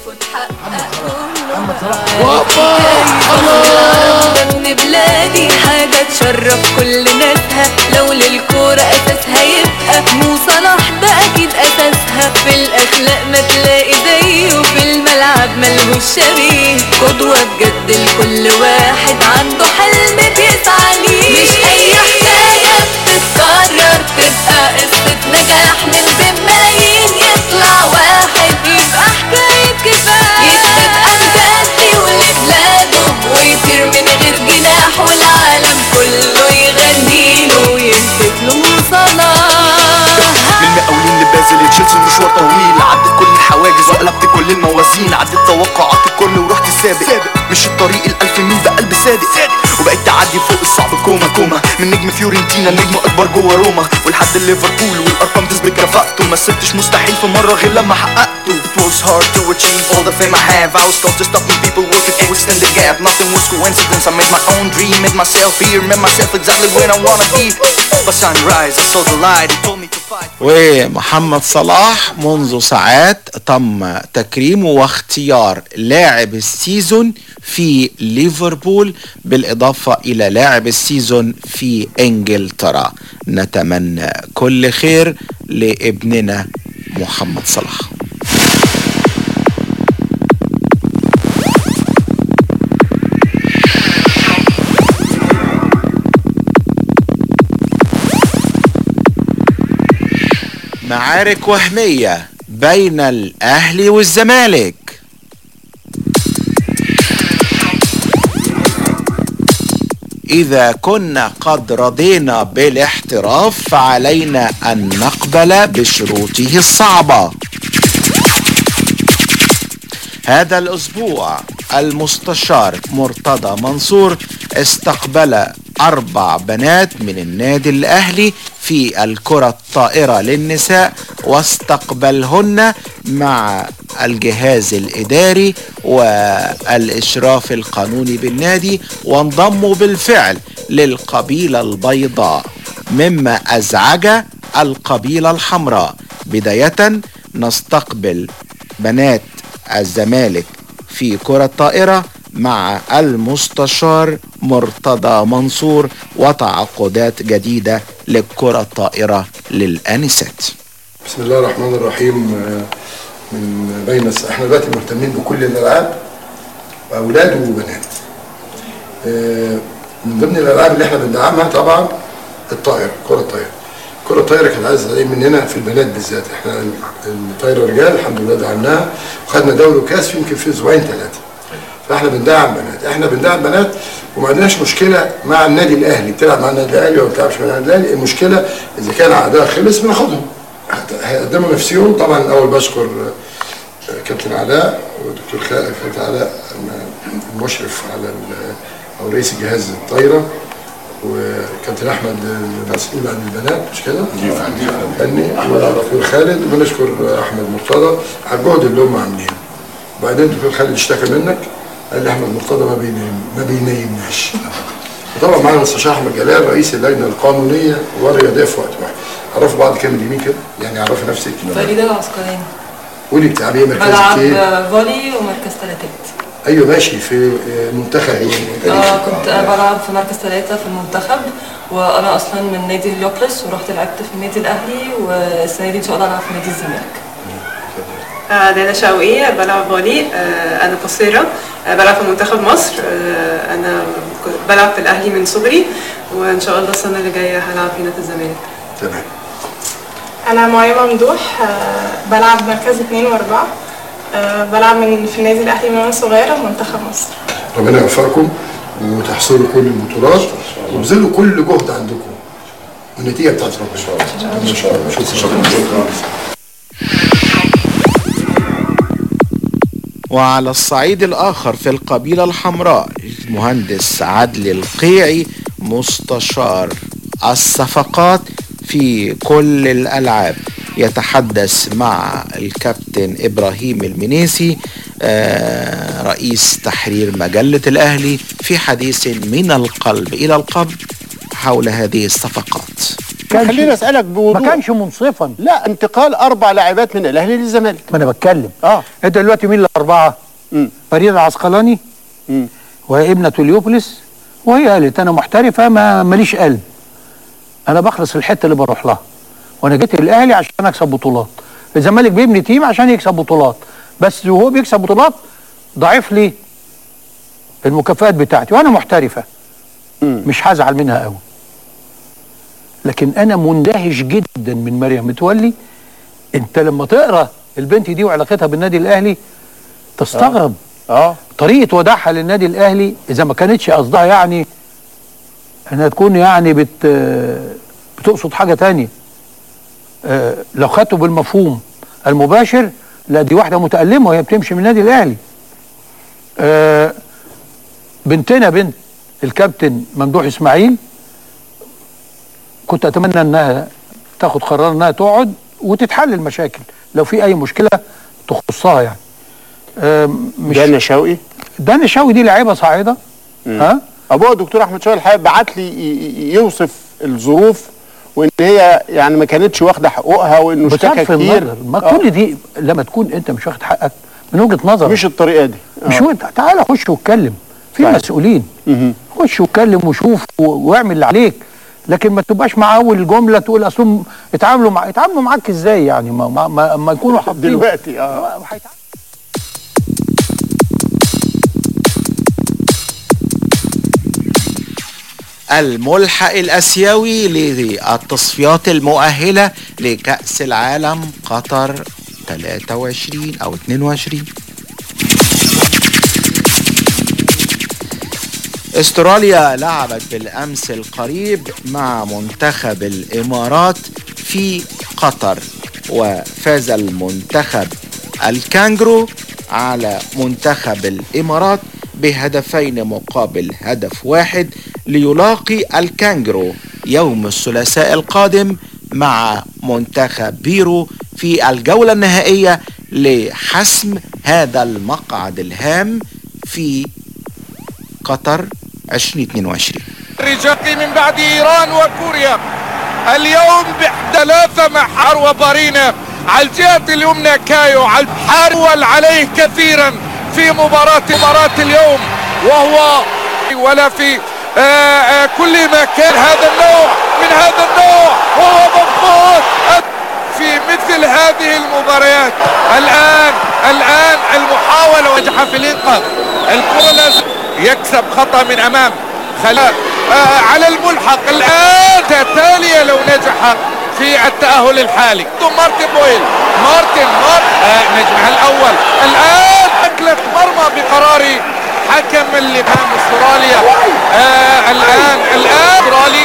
Speaker 7: ابن بلادي حاجة تشرف كل ناسها لو للكورة أساسها يبقى مو صلاح ده أكيد أساسها في الأخلاق ما تلاقي زيه في الملعب ملهوش شبيه قدوة بجد لكل واحد عنده حلم بيسعى ليه مش أي حكاية بتتكرر تبقى قصة نجاح من بين ملايين يطلع واحد يبقى حكاية كفاية يثبت أمجاد ولبلاده ويطير من غير جناح والعالم كله يغني له ويهتف له من صلاح
Speaker 9: من المقاولين لبازل تشيلسي مشوار طويل عدت كل الحواجز وقلبت كل الموازين عدت توقعات الكل ورحت سابق مش الطريق الألف ميل بقلب صادق وبقيت تعدي فوق الصعب كوما كوما من نجم فيورنتينا نجم أكبر جوه روما ولحد ليفربول والأرقام تثبت رفقته ما سبتش مستحيل في مرة غير لما حققته It was hard to achieve all the fame I have I was taught to stop when people working to extend the gap Nothing was coincidence I made my own dream Made myself here, made myself exactly where I wanna be But sunrise, I saw the light It told me to fight
Speaker 12: ومحمد صلاح منذ ساعات تم تكريمه واختيار لاعب السيزون في ليفربول بالإضافة إلى لاعب السيزون في إنجلترا نتمنى كل خير لابننا محمد صلاح معارك وهمية بين الأهلي والزمالك إذا كنا قد رضينا بالاحتراف فعلينا أن نقبل بشروطه الصعبة هذا الأسبوع المستشار مرتضى منصور استقبل أربع بنات من النادي الأهلي في الكرة الطائرة للنساء واستقبلهن مع الجهاز الإداري والإشراف القانوني بالنادي وانضموا بالفعل للقبيلة البيضاء مما أزعج القبيلة الحمراء بداية نستقبل بنات الزمالك في كرة طائرة مع المستشار مرتضى منصور وتعاقدات جديدة للكرة الطائرة للآنسات
Speaker 10: بسم الله الرحمن الرحيم آه، من بين الس- احنا دلوقتي مهتمين بكل الالعاب اولاد وبنات آه، من ضمن الالعاب اللي احنا بندعمها طبعا الطائره كره الطائره كره الطائره كانت عايزه تعليم مننا في البنات بالذات احنا ال- الطايره رجال الحمد لله دعمناها وخدنا دوري وكاس في يمكن في اسبوعين ثلاثه فاحنا بندعم بنات احنا بندعم بنات وما عندناش مشكله مع النادي الاهلي بتلعب مع النادي الاهلي ولا ما بتلعبش مع النادي الاهلي المشكله اذا كان عقدها خلص بناخدهم هيقدموا نفسهم طبعا الاول بشكر آه، كابتن علاء ودكتور خالد كابتن علاء المشرف على ال- او رئيس جهاز الطايره وكابتن احمد المسؤول عن البنات مش كده؟ فني ودكتور خالد وبنشكر احمد مرتضى على الجهد اللي هم عاملينه وبعدين دكتور خالد اشتكى منك قال لي احمد مرتضى ما بينام ما بينيمناش وطبعا معانا المستشار احمد جلال رئيس اللجنه القانونيه والرياضيه في وقت واحد عرفوا بعض كام اليمين كده يعني عرفي نفسك
Speaker 13: فريدة العسكرية
Speaker 10: قولي بتلعبي ايه مركزك
Speaker 13: بلعب
Speaker 10: ايه؟
Speaker 13: فولي ومركز ثلاثات
Speaker 10: ايوه ماشي في آه، منتخب ايه؟
Speaker 13: اه كنت بلعب في مركز ثلاثة في المنتخب وانا اصلا من نادي اليوبلس ورحت لعبت في النادي الاهلي والسنة دي ان شاء الله العب في نادي الزمالك
Speaker 24: آه، دانا شوقية بلعب فولي آه، أنا قصيرة آه، بلعب في منتخب مصر آه، أنا كنت بلعب في الأهلي من صغري وإن شاء الله السنة اللي جاية هلعب في نادي الزمالك
Speaker 10: تمام
Speaker 25: أنا معيمة ممدوح آه، بلعب مركز اتنين وأربعة آه، بلعب من في النادي الأهلي من وأنا صغيرة ومنتخب مصر
Speaker 10: ربنا يوفقكم وتحصلوا كل البطولات وابذلوا كل جهد عندكم والنتيجه بتاعت ربنا ان شاء الله شكرا شكرا
Speaker 12: وعلى الصعيد الآخر في القبيلة الحمراء المهندس عدلي القيعي مستشار الصفقات في كل الألعاب يتحدث مع الكابتن إبراهيم المنيسي آه، رئيس تحرير مجلة الأهلي في حديث من القلب إلى القلب حول هذه الصفقات
Speaker 4: خليني اسالك بوضوح
Speaker 6: ما كانش منصفا
Speaker 4: لا انتقال اربع لاعبات من الاهلي للزمالك
Speaker 6: ما انا بتكلم
Speaker 4: اه
Speaker 6: انت دلوقتي مين الاربعه؟ فريد العسقلاني وهي ابنه اليوبلس وهي قالت انا محترفه ما ماليش قلب انا بخلص الحته اللي بروح لها وانا جيت الاهلي عشان اكسب بطولات الزمالك بيبني تيم عشان يكسب بطولات بس وهو بيكسب بطولات ضعيف لي المكافآت بتاعتي وانا محترفه مش هزعل منها قوي لكن انا مندهش جدا من مريم متولي انت لما تقرا البنت دي وعلاقتها بالنادي الاهلي تستغرب
Speaker 4: اه
Speaker 6: طريقه وداعها للنادي الاهلي اذا ما كانتش قصدها يعني انها تكون يعني بت بتقصد حاجه تانية آه، لو خدته بالمفهوم المباشر لا دي واحده متألمه وهي بتمشي من النادي الاهلي آه، بنتنا بنت الكابتن ممدوح اسماعيل كنت اتمنى انها تاخد قرار انها تقعد وتتحل المشاكل لو في اي مشكله تخصها يعني آم، مش
Speaker 4: دانا شوقي
Speaker 6: دانا شوقي دي لاعيبه صاعده
Speaker 4: ها ابوها الدكتور احمد شوقي الحقيقه بعت لي ي- ي- يوصف الظروف وان هي يعني ما كانتش واخده حقوقها وانه اشتكى
Speaker 6: بصرف
Speaker 4: كتير
Speaker 6: النظر ما كل دي لما تكون انت مش واخد حقك من وجهه نظر
Speaker 4: مش الطريقه دي
Speaker 6: مش هو تعالى خش واتكلم في
Speaker 4: طيب.
Speaker 6: مسؤولين خش واتكلم وشوف و- واعمل اللي عليك لكن ما تبقاش مع اول جمله تقول اصلهم اتعاملوا مع اتعاملوا معاك ازاي يعني ما ما, ما, ما يكونوا حاطين
Speaker 4: دلوقتي اه
Speaker 12: الملحق الآسيوي للتصفيات المؤهلة لكأس العالم قطر 23 أو 22 استراليا لعبت بالأمس القريب مع منتخب الإمارات في قطر وفاز المنتخب الكانجرو على منتخب الإمارات بهدفين مقابل هدف واحد ليلاقي الكانجرو يوم الثلاثاء القادم مع منتخب بيرو في الجولة النهائية لحسم هذا المقعد الهام في قطر 2022
Speaker 1: الرجاقي من بعد ايران وكوريا اليوم بثلاثة مع حرو بارينا على الجهة اليمنى كايو على حرول عليه كثيرا في مباراة مباراة اليوم وهو ولا في آه آه كل مكان هذا النوع من هذا النوع وهو مضبوط في مثل هذه المباريات الآن الآن المحاولة وجح في الإنقاذ الكرة لازم يكسب خطأ من أمام خلاء آه على الملحق الآن تالية لو نجح في التأهل الحالي ثم مارتن بويل مارتن مارتن آه نجمها الأول الآن أكلت مرمى بقرار حكم الإمام استراليا آه الآن الآن استرالي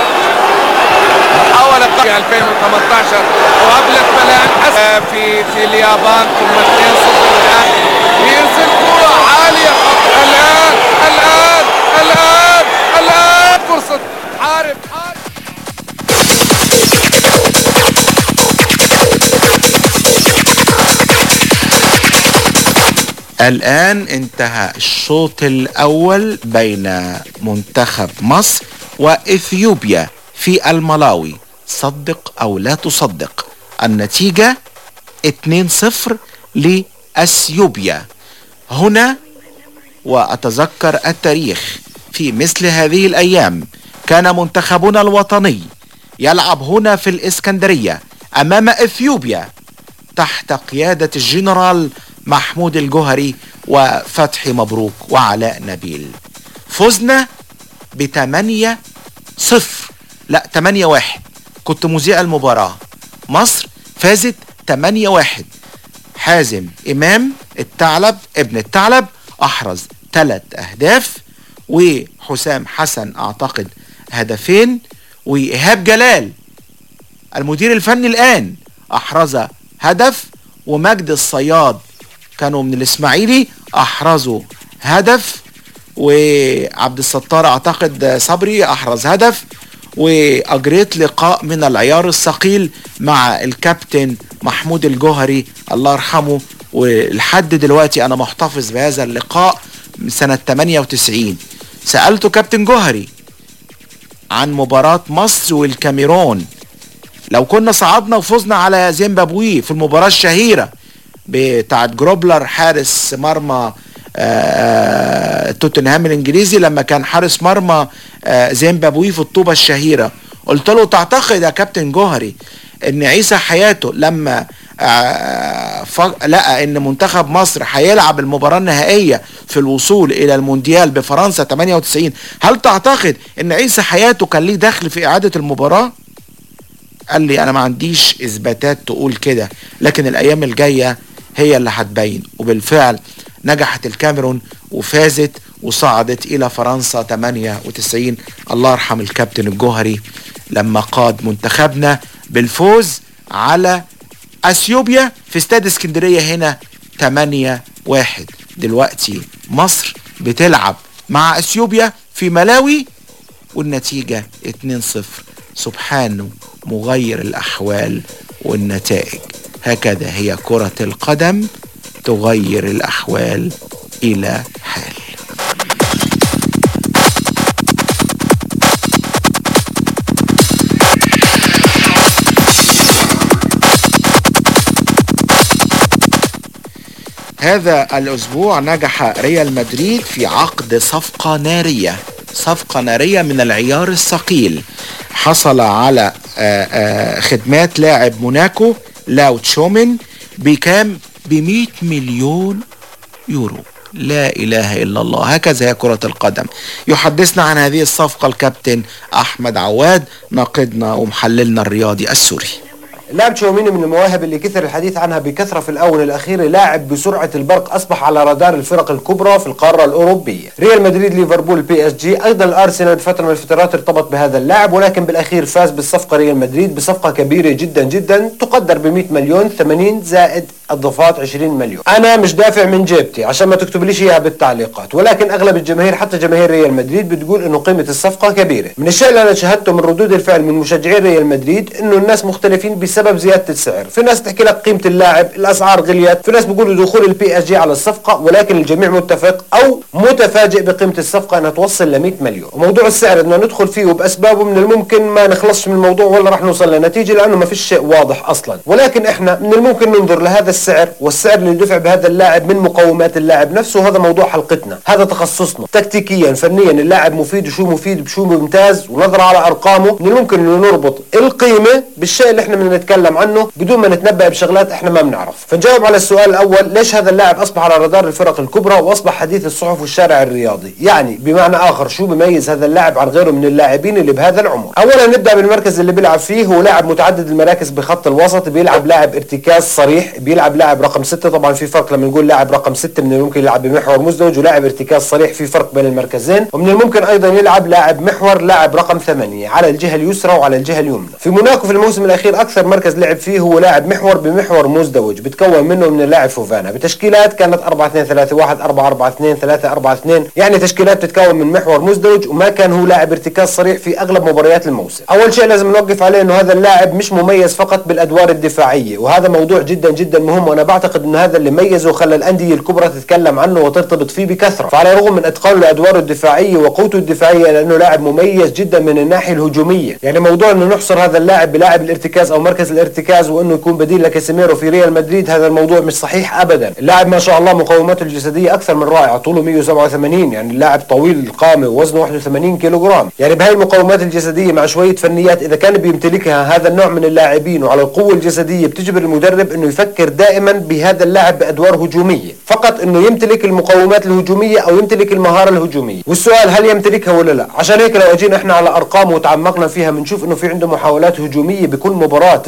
Speaker 1: محاولة في 2018 وقبلت بلان آه في في اليابان ثم 2-0 الآن يرسل كرة عالية الآن الآن الآن الآن فرصة حارب حارب
Speaker 12: الآن انتهى الشوط الأول بين منتخب مصر وإثيوبيا في الملاوي صدق أو لا تصدق النتيجة 2-0 لأثيوبيا هنا وأتذكر التاريخ في مثل هذه الأيام كان منتخبنا الوطني يلعب هنا في الإسكندرية أمام إثيوبيا تحت قيادة الجنرال محمود الجوهري وفتحي مبروك وعلاء نبيل فزنا بثمانية صفر لا تمانية واحد كنت مذيع المباراة مصر فازت تمانية واحد حازم إمام الثعلب ابن الثعلب أحرز ثلاث أهداف وحسام حسن أعتقد هدفين وإيهاب جلال المدير الفني الآن أحرز هدف ومجد الصياد كانوا من الإسماعيلي أحرزوا هدف وعبد الستار أعتقد صبري أحرز هدف واجريت لقاء من العيار الثقيل مع الكابتن محمود الجوهري الله يرحمه ولحد دلوقتي انا محتفظ بهذا اللقاء من سنة 98 سألته كابتن جوهري عن مباراة مصر والكاميرون لو كنا صعدنا وفزنا على زيمبابوي في المباراة الشهيرة بتاعت جروبلر حارس مرمى آه، توتنهام الانجليزي لما كان حارس مرمى آه، زيمبابوي في الطوبة الشهيرة قلت له تعتقد يا كابتن جوهري ان عيسى حياته لما آه، ف- لقى ان منتخب مصر هيلعب المباراة النهائية في الوصول الى المونديال بفرنسا 98 هل تعتقد ان عيسى حياته كان ليه دخل في اعادة المباراة قال لي انا ما عنديش اثباتات تقول كده لكن الايام الجايه هي اللي هتبين وبالفعل نجحت الكاميرون وفازت وصعدت الى فرنسا 98 الله يرحم الكابتن الجوهري لما قاد منتخبنا بالفوز على اثيوبيا في استاد اسكندريه هنا 8 1 دلوقتي مصر بتلعب مع اثيوبيا في ملاوي والنتيجة 2-0 سبحانه مغير الأحوال والنتائج هكذا هي كرة القدم تغير الأحوال إلى حال هذا الأسبوع نجح ريال مدريد في عقد صفقة نارية صفقة نارية من العيار الثقيل حصل على آه، آه، خدمات لاعب موناكو لاو تشومن بكام ب 100 مليون يورو لا إله إلا الله هكذا هي كرة القدم يحدثنا عن هذه الصفقة الكابتن أحمد عواد ناقدنا ومحللنا الرياضي السوري
Speaker 11: لاعب تشاوميني من المواهب اللي كثر الحديث عنها بكثرة في الآونة الأخيرة لاعب بسرعة البرق أصبح على رادار الفرق الكبرى في القارة الأوروبية ريال مدريد ليفربول بي اس جي أيضا الأرسنال بفترة من الفترات ارتبط بهذا اللاعب ولكن بالأخير فاز بالصفقة ريال مدريد بصفقة كبيرة جدا جدا تقدر ب 100 مليون 80 زائد اضافات 20 مليون انا مش دافع من جيبتي عشان ما تكتب ليش اياها بالتعليقات ولكن اغلب الجماهير حتى جماهير ريال مدريد بتقول انه قيمه الصفقه كبيره من الشيء اللي انا شاهدته من ردود الفعل من مشجعي ريال مدريد انه الناس مختلفين بسبب زياده السعر في ناس تحكي لك قيمه اللاعب الاسعار غليت في ناس بيقولوا دخول البي اس جي على الصفقه ولكن الجميع متفق او متفاجئ بقيمه الصفقه انها توصل ل 100 مليون وموضوع السعر بدنا ندخل فيه وباسبابه من الممكن ما نخلصش من الموضوع ولا راح نوصل لنتيجه لانه ما فيش شيء واضح اصلا ولكن احنا من الممكن ننظر لهذا السعر والسعر اللي دفع بهذا اللاعب من مقومات اللاعب نفسه وهذا موضوع حلقتنا هذا تخصصنا تكتيكيا فنيا اللاعب مفيد وشو مفيد بشو ممتاز ونظرة على ارقامه من الممكن انه نربط القيمه بالشيء اللي احنا بدنا نتكلم عنه بدون ما نتنبأ بشغلات احنا ما بنعرف فنجاوب على السؤال الاول ليش هذا اللاعب اصبح على رادار الفرق الكبرى واصبح حديث الصحف والشارع الرياضي يعني بمعنى اخر شو بيميز هذا اللاعب عن غيره من اللاعبين اللي بهذا العمر اولا نبدا بالمركز اللي بيلعب فيه هو لاعب متعدد المراكز بخط الوسط بيلعب لاعب ارتكاز صريح بيلعب لاعب رقم ستة طبعا في فرق لما نقول لاعب رقم ستة من الممكن يلعب بمحور مزدوج ولاعب ارتكاز صريح في فرق بين المركزين ومن الممكن ايضا يلعب لاعب محور لاعب رقم ثمانية على الجهه اليسرى وعلى الجهه اليمنى في موناكو في الموسم الاخير اكثر مركز لعب فيه هو لاعب محور بمحور مزدوج بتكون منه من اللاعب فوفانا بتشكيلات كانت 4 2 3 1 4 4 2 3 4 2 يعني تشكيلات بتتكون من محور مزدوج وما كان هو لاعب ارتكاز صريح في اغلب مباريات الموسم اول شيء لازم نوقف عليه انه هذا اللاعب مش مميز فقط بالادوار الدفاعيه وهذا موضوع جدا جدا مهم وانا بعتقد انه هذا اللي ميزه وخلى الانديه الكبرى تتكلم عنه وترتبط فيه بكثره فعلى الرغم من اتقانه لادواره الدفاعيه وقوته الدفاعيه لانه لاعب مميز جدا من الناحيه الهجوميه يعني موضوع انه نحصر هذا اللاعب بلاعب الارتكاز او مركز الارتكاز وانه يكون بديل لكاسيميرو في ريال مدريد هذا الموضوع مش صحيح ابدا اللاعب ما شاء الله مقوماته الجسديه اكثر من رائعه طوله 187 يعني اللاعب طويل القامه ووزنه 81 كيلو جرام يعني بهاي المقومات الجسديه مع شويه فنيات اذا كان بيمتلكها هذا النوع من اللاعبين وعلى القوه الجسديه بتجبر المدرب انه يفكر دائما بهذا اللاعب بادوار هجوميه فقط انه يمتلك المقومات الهجوميه او يمتلك المهاره الهجوميه والسؤال هل يمتلكها ولا لا عشان هيك لو اجينا احنا على ارقامه وتعمقنا فيها بنشوف انه في عنده محاولات هجوميه بكل مباراه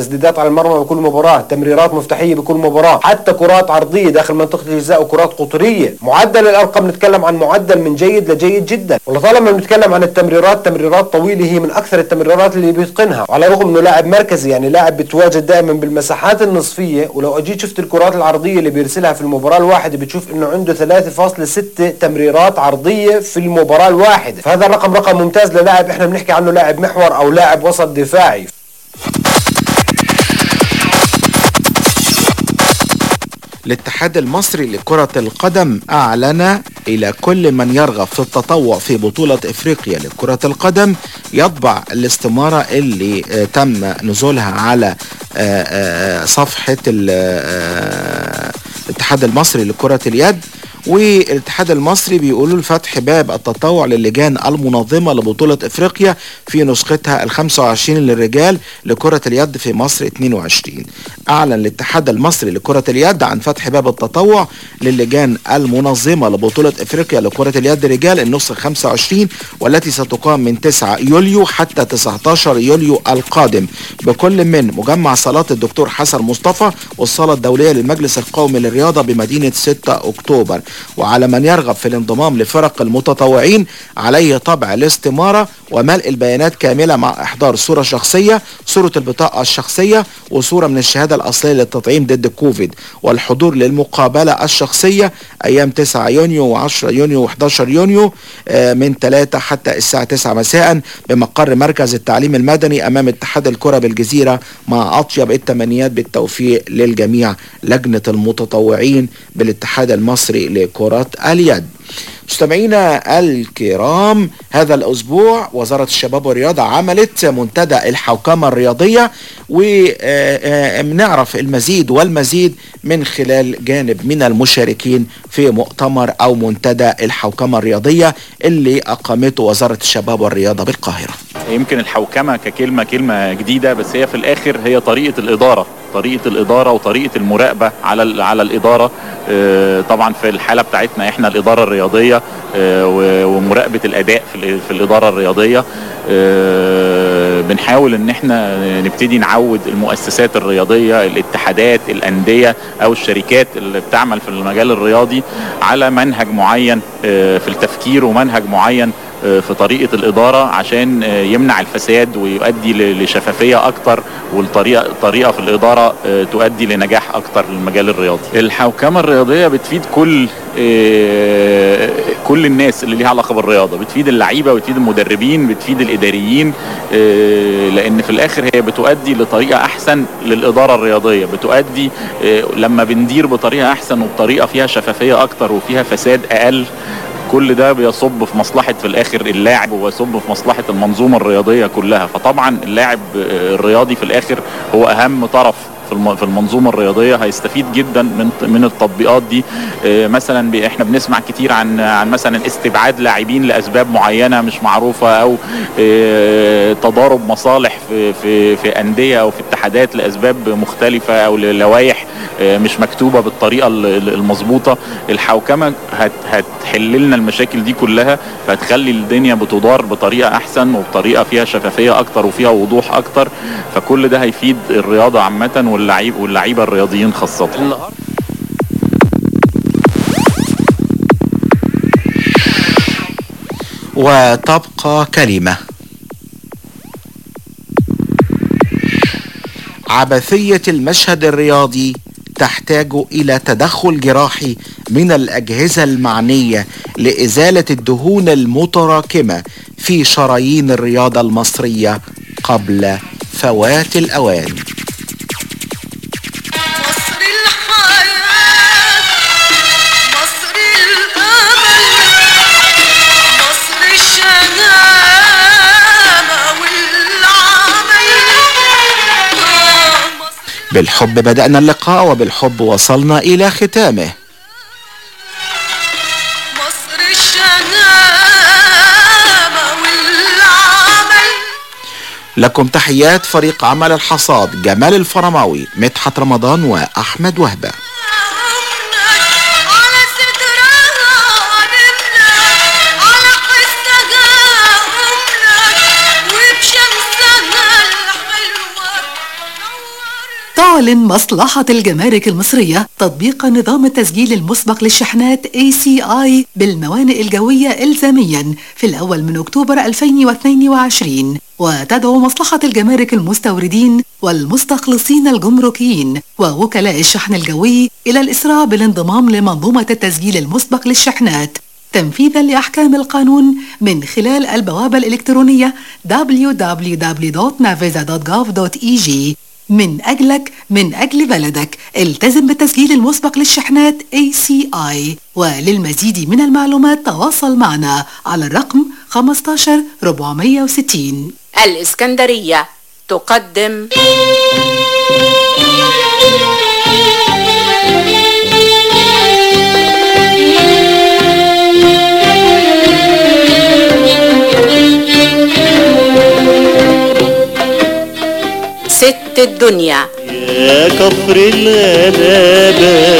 Speaker 11: تسديدات على المرمى بكل مباراه تمريرات مفتاحيه بكل مباراه حتى كرات عرضيه داخل منطقه الجزاء وكرات قطريه معدل الارقام نتكلم عن معدل من جيد لجيد جدا ولطالما بنتكلم عن التمريرات تمريرات طويله هي من اكثر التمريرات اللي بيتقنها وعلى الرغم انه لاعب مركزي يعني لاعب بتواجد دائما بالمساحات النصفيه ولو اجيت شفت الكرات العرضيه اللي بيرسلها في المباراه الواحده بتشوف انه عنده 3.6 تمريرات عرضيه في المباراه الواحده فهذا الرقم رقم ممتاز للاعب احنا بنحكي عنه لاعب محور او لاعب وسط دفاعي
Speaker 12: الاتحاد المصري لكرة القدم أعلن إلى كل من يرغب في التطوع في بطولة إفريقيا لكرة القدم يطبع الاستمارة اللي آه، تم نزولها على آه، آه، صفحة ال- آه، الاتحاد المصري لكرة اليد والاتحاد المصري بيقولوا لفتح باب التطوع للجان المنظمة لبطولة افريقيا في نسختها ال 25 للرجال لكرة اليد في مصر 22 اعلن الاتحاد المصري لكرة اليد عن فتح باب التطوع للجان المنظمة لبطولة افريقيا لكرة اليد رجال النسخة 25 والتي ستقام من 9 يوليو حتى 19 يوليو القادم بكل من مجمع صالات الدكتور حسن مصطفى والصالة الدولية للمجلس القومي للرياضة بمدينة 6 اكتوبر وعلى من يرغب في الانضمام لفرق المتطوعين عليه طبع الاستمارة وملء البيانات كاملة مع إحضار صورة شخصية صورة البطاقة الشخصية وصورة من الشهادة الأصلية للتطعيم ضد الكوفيد والحضور للمقابلة الشخصية أيام 9 يونيو و10 يونيو و11 يونيو آه، من 3 حتى الساعة 9 مساء بمقر مركز التعليم المدني أمام اتحاد الكرة بالجزيرة مع أطيب التمنيات بالتوفيق للجميع لجنة المتطوعين بالاتحاد المصري لكرة اليد مستمعينا الكرام هذا الأسبوع وزارة الشباب والرياضة عملت منتدى الحوكمة الرياضية ونعرف المزيد والمزيد من خلال جانب من المشاركين في مؤتمر أو منتدى الحوكمة الرياضية اللي أقامته وزارة الشباب والرياضة بالقاهرة
Speaker 14: يمكن الحوكمه ككلمه كلمه جديده بس هي في الاخر هي طريقه الاداره طريقه الاداره وطريقه المراقبه على ال- على الاداره آه، طبعا في الحاله بتاعتنا احنا الاداره الرياضيه آه، و- ومراقبه الاداء في ال- في الاداره الرياضيه آه، بنحاول ان احنا نبتدي نعود المؤسسات الرياضيه الاتحادات الانديه او الشركات اللي بتعمل في المجال الرياضي على منهج معين آه، في التفكير ومنهج معين آه، في طريقه الاداره عشان آه، يمنع الفساد ويؤدي ل- لشفافيه اكتر والطريقه طريقه في الاداره آه، تؤدي لنجاح اكتر للمجال الرياضي. الحوكمه الرياضيه بتفيد كل آه، كل الناس اللي ليها علاقه بالرياضه بتفيد اللعيبه بتفيد المدربين بتفيد الاداريين آه، لان في الاخر هي بتؤدي لطريقه احسن للاداره الرياضيه بتؤدي آه، لما بندير بطريقه احسن وبطريقه فيها شفافيه اكتر وفيها فساد اقل كل ده بيصب في مصلحة في الآخر اللاعب ويصب في مصلحة المنظومة الرياضية كلها فطبعا اللاعب آه، الرياضي في الآخر هو أهم طرف في الم- في المنظومه الرياضيه هيستفيد جدا من من التطبيقات دي آه، مثلا ب- احنا بنسمع كتير عن عن مثلا استبعاد لاعبين لاسباب معينه مش معروفه او آه، تضارب مصالح في في في انديه او في اتحادات لاسباب مختلفه او للوائح آه، مش مكتوبه بالطريقه ال- ال- المظبوطه الحوكمه هت هتحل لنا المشاكل دي كلها فهتخلي الدنيا بتدار بطريقه احسن وبطريقه فيها شفافيه اكتر وفيها وضوح اكتر فكل ده هيفيد الرياضه عامه واللعيب واللعيبه الرياضيين خاصه
Speaker 12: وتبقى كلمة عبثية المشهد الرياضي تحتاج إلى تدخل جراحي من الأجهزة المعنية لإزالة الدهون المتراكمة في شرايين الرياضة المصرية قبل فوات الأوان
Speaker 2: مصر الحياة مصر الأمل مصر الشهامة والعمل
Speaker 12: بالحب بدأنا اللقاء وبالحب وصلنا إلى ختامه
Speaker 2: مصر الشهامة والعمل
Speaker 12: لكم تحيات فريق عمل الحصاد جمال الفرماوي مدحت رمضان وأحمد وهبة
Speaker 2: على سترها نمنا على حسها قمنا وبشمسها الحلوة
Speaker 15: تعلن مصلحة الجمارك المصرية تطبيق نظام التسجيل المسبق للشحنات ACI بالموانئ الجوية إلزاميا في الأول من أكتوبر 2022 وتدعو مصلحة الجمارك المستوردين والمستخلصين الجمركيين ووكلاء الشحن الجوي إلى الإسراع بالانضمام لمنظومة التسجيل المسبق للشحنات تنفيذا لأحكام القانون من خلال البوابة الإلكترونية www.navisa.gov.eg من أجلك من أجل بلدك التزم بالتسجيل المسبق للشحنات ACI وللمزيد من المعلومات تواصل معنا على الرقم 15 460
Speaker 16: الإسكندرية تقدم ست الدنيا
Speaker 17: يا كفر الغلابة